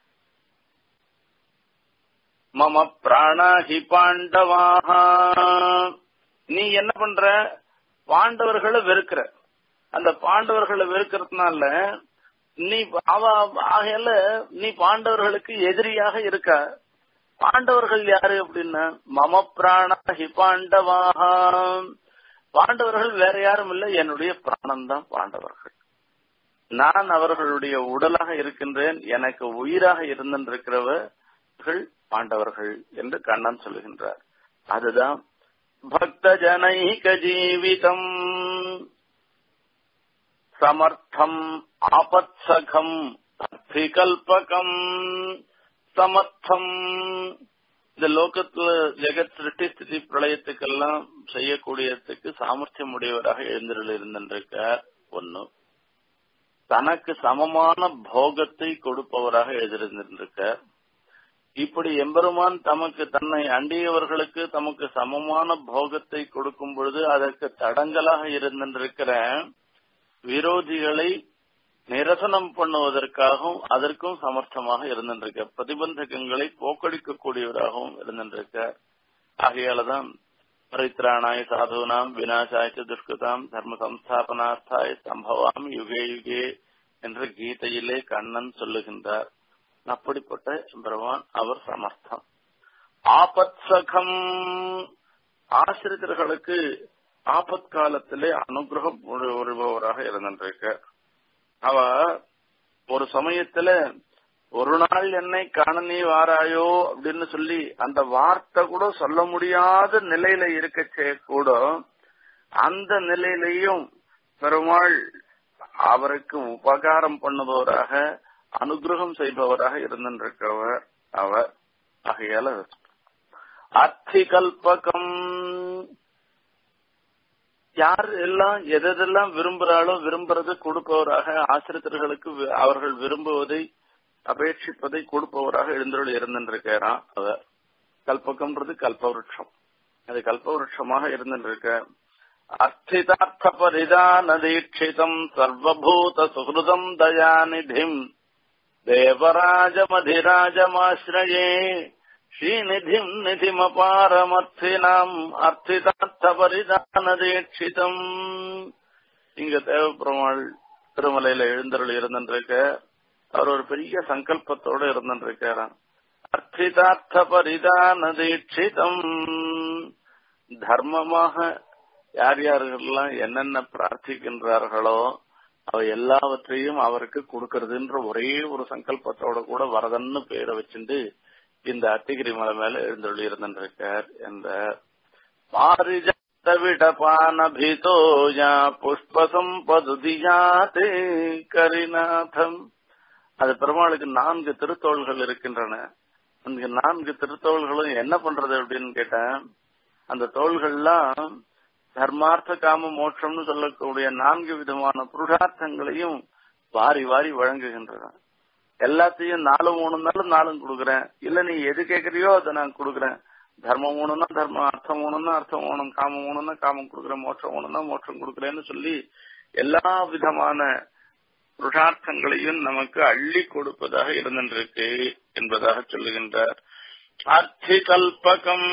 Speaker 1: மம பிராணாஹி பாண்டவாக நீ என்ன பண்ற பாண்டவர்களை வெறுக்கிற அந்த பாண்டவர்களை வெறுக்கிறதுனால நீ அவ ஆகையில நீ பாண்டவர்களுக்கு எதிரியாக இருக்க பாண்டவர்கள் யாரு அப்படின்னா மம பிராணா ஹி பாண்டவாக பாண்டவர்கள் வேற யாரும் இல்ல என்னுடைய பிராணம் தான் பாண்டவர்கள் நான் அவர்களுடைய உடலாக இருக்கின்றேன் எனக்கு உயிராக இருந்திருக்கிறவர்கள் பாண்டவர்கள் என்று கண்ணன் சொல்லுகின்றார் அதுதான் பக்த ஜனைக ஜீவிதம் சமர்த்தம் ஆபத்சகம் அர்த்திகல்பகம் சமர்த்தம் இந்த லோகத்துல ஜெகத் சிருஷ்டி ஸ்திதி பிரளயத்துக்கெல்லாம் செய்யக்கூடியதுக்கு சாமர்த்தியம் உடையவராக எழுந்திரல் இருந்திருக்கார் ஒன்னு தனக்கு சமமான போகத்தை கொடுப்பவராக எழுந்திருந்திருக்கார் இப்படி எம்பெருமான் தமக்கு தன்னை அண்டியவர்களுக்கு தமக்கு சமமான போகத்தை கொடுக்கும் பொழுது அதற்கு தடங்கலாக இருந்திருக்கிற விரோதிகளை நிரசனம் பண்ணுவதற்காகவும் அதற்கும் சமர்த்தமாக இருந்திருக்க பிரதிபந்தகங்களை போக்கடிக்கக்கூடியவராகவும் இருந்திருக்க ஆகையாலதான் பரித்ராணாய் சாதுனாம் வினாசாய்ச்ச துஷ்கிருதாம் தர்ம சம்ஸ்தாபனார்த்தாய் சம்பவாம் யுகே யுகே என்று கீதையிலே கண்ணன் சொல்லுகின்றார் அப்படிப்பட்ட பெருமான் அவர் சமர்த்தம் ஆபத்சகம் ஆசிரியர்களுக்கு ஆபத் காலத்திலே அனுகிரகம் வருபவராக இருந்திருக்க அவ ஒரு சமயத்துல ஒரு நாள் என்னை காண நீ வாராயோ அப்படின்னு சொல்லி அந்த வார்த்தை கூட சொல்ல முடியாத நிலையில இருக்கச்சே கூட அந்த நிலையிலையும் பெருமாள் அவருக்கு உபகாரம் பண்ணுபவராக அனுகிரகம் செய்பவராக இருந்திருக்கிறவர் அவர் ஆகையால அர்த்தி கல்பகம் யார் எல்லாம் எதெல்லாம் விரும்புறாளோ விரும்புறதை கொடுப்பவராக ஆசிரியர்களுக்கு அவர்கள் விரும்புவதை அபேட்சிப்பதை கொடுப்பவராக எழுந்தருள் இருந்திருக்கிறான் அவர் கல்பகம்ன்றது கல்பவருஷம் அது கல்பவருஷமாக இருந்திருக்க அர்த்திதார்த்த பரிதான தீட்சிதம் சர்வபூத சுகிருதம் தயாநிதிம் தேவராஜமதிராஜமாசிரயே ஸ்ரீநிதிம் நிதிமபாரமர்த்தினாம் அர்த்திதார்த்த பரிதான தீட்சிதம் இங்க தேவப்பெருமாள் திருமலையில எழுந்தருள் இருந்திருக்க அவர் ஒரு பெரிய சங்கல்பத்தோட இருந்திருக்காராம் அர்த்திதார்த்த பரிதான தீட்சிதம் தர்மமாக யார் யாரெல்லாம் என்னென்ன பிரார்த்திக்கின்றார்களோ அவ எல்லாவற்றையும் அவருக்கு கொடுக்கறதுன்ற ஒரே ஒரு சங்கல்பத்தோட கூட வரதன்னு பேரை வச்சுட்டு இந்த அத்திகிரி மலை மேல எழுந்தொள்ளி இருந்திருக்கார் என்ற பாரிஜாத விடபானபிதோயா புஷ்பசம்பதுதியாதே கரிநாதம் அது பெருமாளுக்கு நான்கு திருத்தோள்கள் இருக்கின்றன அந்த நான்கு திருத்தோள்களும் என்ன பண்றது அப்படின்னு கேட்டேன் அந்த தோள்கள்லாம் தர்மார்த்த காம மோட்சம்னு சொல்லக்கூடிய நான்கு விதமான புருஷார்த்தங்களையும் வாரி வாரி வழங்குகின்றன எல்லாத்தையும் நாலு மூணு நாளும் நாளும் கொடுக்குறேன் இல்ல நீ எது கேட்கறியோ அதை நான் கொடுக்குறேன் தர்மம் மூணுன்னா தர்மம் அர்த்தம் மூணுன்னா அர்த்தம் மூணும் காமம் மூணுன்னா காமம் கொடுக்குறேன் மோட்சம் மூணுன்னா மோட்சம் கொடுக்குறேன்னு சொல்லி எல்லா விதமான புருஷார்த்தங்களையும் நமக்கு அள்ளி கொடுப்பதாக இருந்திருக்கு என்பதாக சொல்லுகின்றார் அர்த்தி கல்பகம்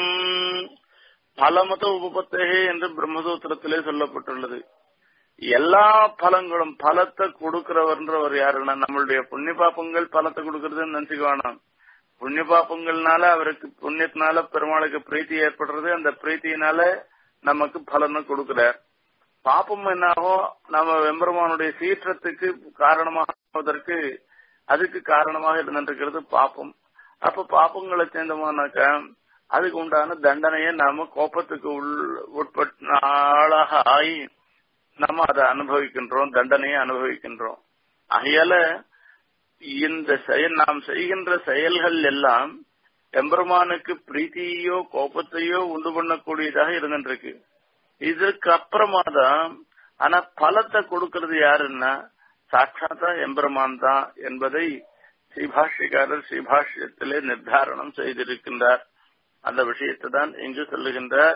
Speaker 1: பலமத உபபத்தகே என்று பிரம்மசூத்திரத்திலே சொல்லப்பட்டுள்ளது எல்லா பலங்களும் பலத்தை கொடுக்கிறவர்ன்றவர் யாருன்னா நம்மளுடைய புண்ணிய பாப்பங்கள் பலத்தை கொடுக்கறதுன்னு நினைச்சுக்க வேணாம் புண்ணிய பாப்பங்கள்னால அவருக்கு புண்ணியத்தினால பெருமாளுக்கு பிரீத்தி ஏற்படுறது அந்த பிரீத்தியினால நமக்கு பலனை கொடுக்கிறார் பாப்பம் என்னாகும் நம்ம வெம்பெருமானுடைய சீற்றத்துக்கு காரணமாவதற்கு அதுக்கு காரணமாக இருந்திருக்கிறது பாப்பம் அப்ப பாப்பங்களை சேர்ந்தோம்னாக்கா அதுக்கு உண்டான தண்டனையை நாம கோபத்துக்கு உள் உட்பட்ட ஆளாக ஆகி நம்ம அதை அனுபவிக்கின்றோம் தண்டனையை அனுபவிக்கின்றோம் ஆகையால இந்த செயல் நாம் செய்கின்ற செயல்கள் எல்லாம் எம்பெருமானுக்கு பிரீத்தியோ கோபத்தையோ உண்டு பண்ணக்கூடியதாக இருந்துருக்கு இதுக்கு அப்புறமா தான் ஆனா பலத்தை கொடுக்கறது யாருன்னா சாட்சாத்தா எம்பெருமான் தான் என்பதை ஸ்ரீபாஷ்யக்காரர் ஸ்ரீபாஷ்யத்திலே நிர்தாரணம் செய்திருக்கின்றார் அந்த விஷயத்தை தான் இங்கு சொல்லுகின்றார்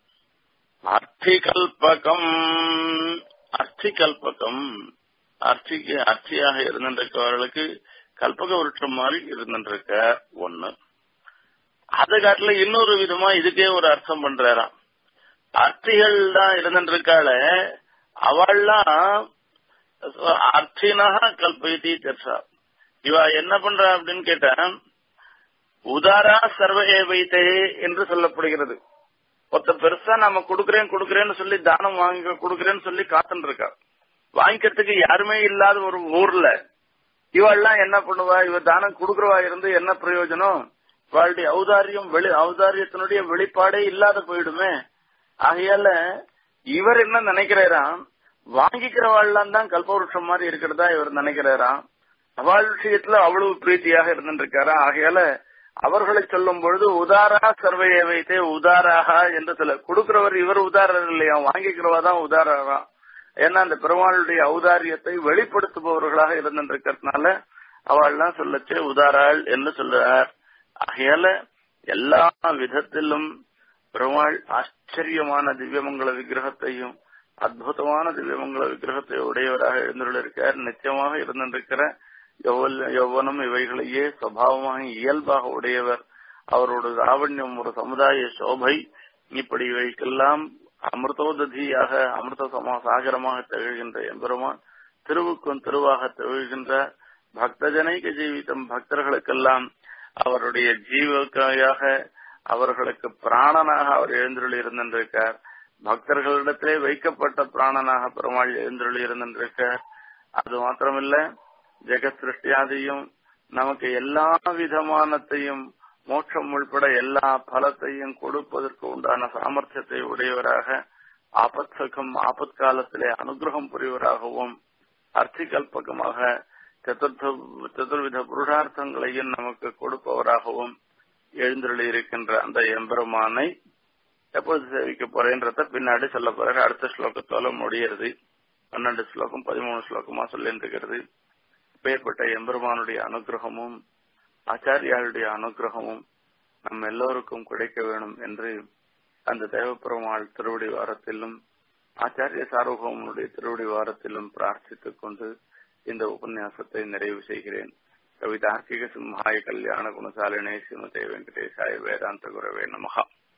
Speaker 1: அர்த்திகல்பகம் அர்த்திகல்பகம் அர்த்திக்கு அர்த்தியாக இருந்திருக்கவர்களுக்கு கல்பக விருட்சம் மாதிரி இருந்திருக்க ஒண்ணு அது காட்டுல இன்னொரு விதமா இதுக்கே ஒரு அர்த்தம் பண்றாராம் அர்த்திகள் தான் இருந்திருக்காள அவள்லாம் அர்த்தினாக கல்பயத்தி தெர்சா இவ என்ன பண்றா அப்படின்னு கேட்டா உதாரா சர்வ ஏவைத்தே என்று சொல்லப்படுகிறது ஒருத்த பெருசா நாம கொடுக்கறேன் கொடுக்கறேன்னு சொல்லி தானம் வாங்க கொடுக்கறேன்னு சொல்லி காத்துட்டு இருக்கா வாங்கிக்கிறதுக்கு யாருமே இல்லாத ஒரு ஊர்ல இவெல்லாம் என்ன பண்ணுவா இவ தானம் கொடுக்கறவா இருந்து என்ன பிரயோஜனம் இவாளுடைய ஔதாரியம் வெளி ஔதாரியத்தினுடைய வெளிப்பாடே இல்லாத போயிடுமே ஆகையால இவர் என்ன நினைக்கிறாராம் வாங்கிக்கிறவாள்லாம் தான் கல்பவருஷம் மாதிரி இருக்கிறதா இவர் நினைக்கிறாராம் அவள் விஷயத்துல அவ்வளவு பிரீத்தியாக இருந்திருக்காரா ஆகையால அவர்களை சொல்லும் பொழுது உதாரா சர்வையை வைத்தே உதாராக என்று சொல்ல கொடுக்கிறவர் இவர் உதாரர் இல்லையா வாங்கிக்கிறவா தான் உதாரரா ஏன்னா அந்த பெருமாளுடைய ஔதாரியத்தை வெளிப்படுத்துபவர்களாக இருந்திருக்கிறதுனால அவள்லாம் சொல்லச்சே உதாராள் என்று சொல்லுறார் ஆகையால எல்லா விதத்திலும் பெருமாள் ஆச்சரியமான திவ்யமங்கல விக்கிரகத்தையும் அற்புதமான திவ்யமங்கல விக்கிரகத்தை உடையவராக எழுந்துள்ளிருக்கார் நிச்சயமாக இருந்திருக்கிற யௌவனம் இவைகளையே சுவாவமாக இயல்பாக உடையவர் அவரோட லாவண்யம் ஒரு சமுதாய சோபை இப்படி இவைக்கெல்லாம் அமிர்தோததியாக அமிர்த சமா சாகரமாக திகழ்கின்ற எம்பெருமான் திருவுக்கும் திருவாக திகழ்கின்ற பக்தஜனைக ஜீவிதம் பக்தர்களுக்கெல்லாம் அவருடைய ஜீவக்காயாக அவர்களுக்கு பிராணனாக அவர் எழுந்துள்ளி இருந்திருக்கார் பக்தர்களிடத்திலே வைக்கப்பட்ட பிராணனாக பெருமாள் எழுந்துள்ளி இருந்திருக்கார் அது மாத்திரமில்ல ஜெகத் சிருஷ்டியாதையும் நமக்கு எல்லா விதமானத்தையும் மோட்சம் உள்பட எல்லா பலத்தையும் கொடுப்பதற்கு உண்டான சாமர்த்தியத்தை உடையவராக ஆபத்சகம் ஆபத் காலத்திலே அனுகிரகம் புரிவராகவும் அர்த்திகல்பகமாக சதுர்த்த சதுர்வித புருஷார்த்தங்களையும் நமக்கு கொடுப்பவராகவும் எழுந்தருளி இருக்கின்ற அந்த எம்பெருமானை எப்பொழுது சேவிக்க போறேன்றத பின்னாடி சொல்ல போறாரு அடுத்த ஸ்லோகத்தோல முடியறது பன்னெண்டு ஸ்லோகம் பதிமூணு ஸ்லோகமா சொல்லிருக்கிறது பேர்பட்ட எம்பெருமானுடைய அனுகிரகமும் ஆச்சாரியாளுடைய அனுகிரகமும் நம் எல்லோருக்கும் கிடைக்க வேணும் என்று அந்த தேவப்பெருமாள் திருவடி வாரத்திலும் ஆச்சாரிய சார்வகோமனுடைய திருவடி வாரத்திலும் பிரார்த்தித்துக் கொண்டு இந்த உபன்யாசத்தை நிறைவு செய்கிறேன் கவிதார்க்கிக சிம்ஹாய கல்யாண குணசாலினே ஸ்ரீமதே வெங்கடேசாய வேதாந்த குரவே நமகா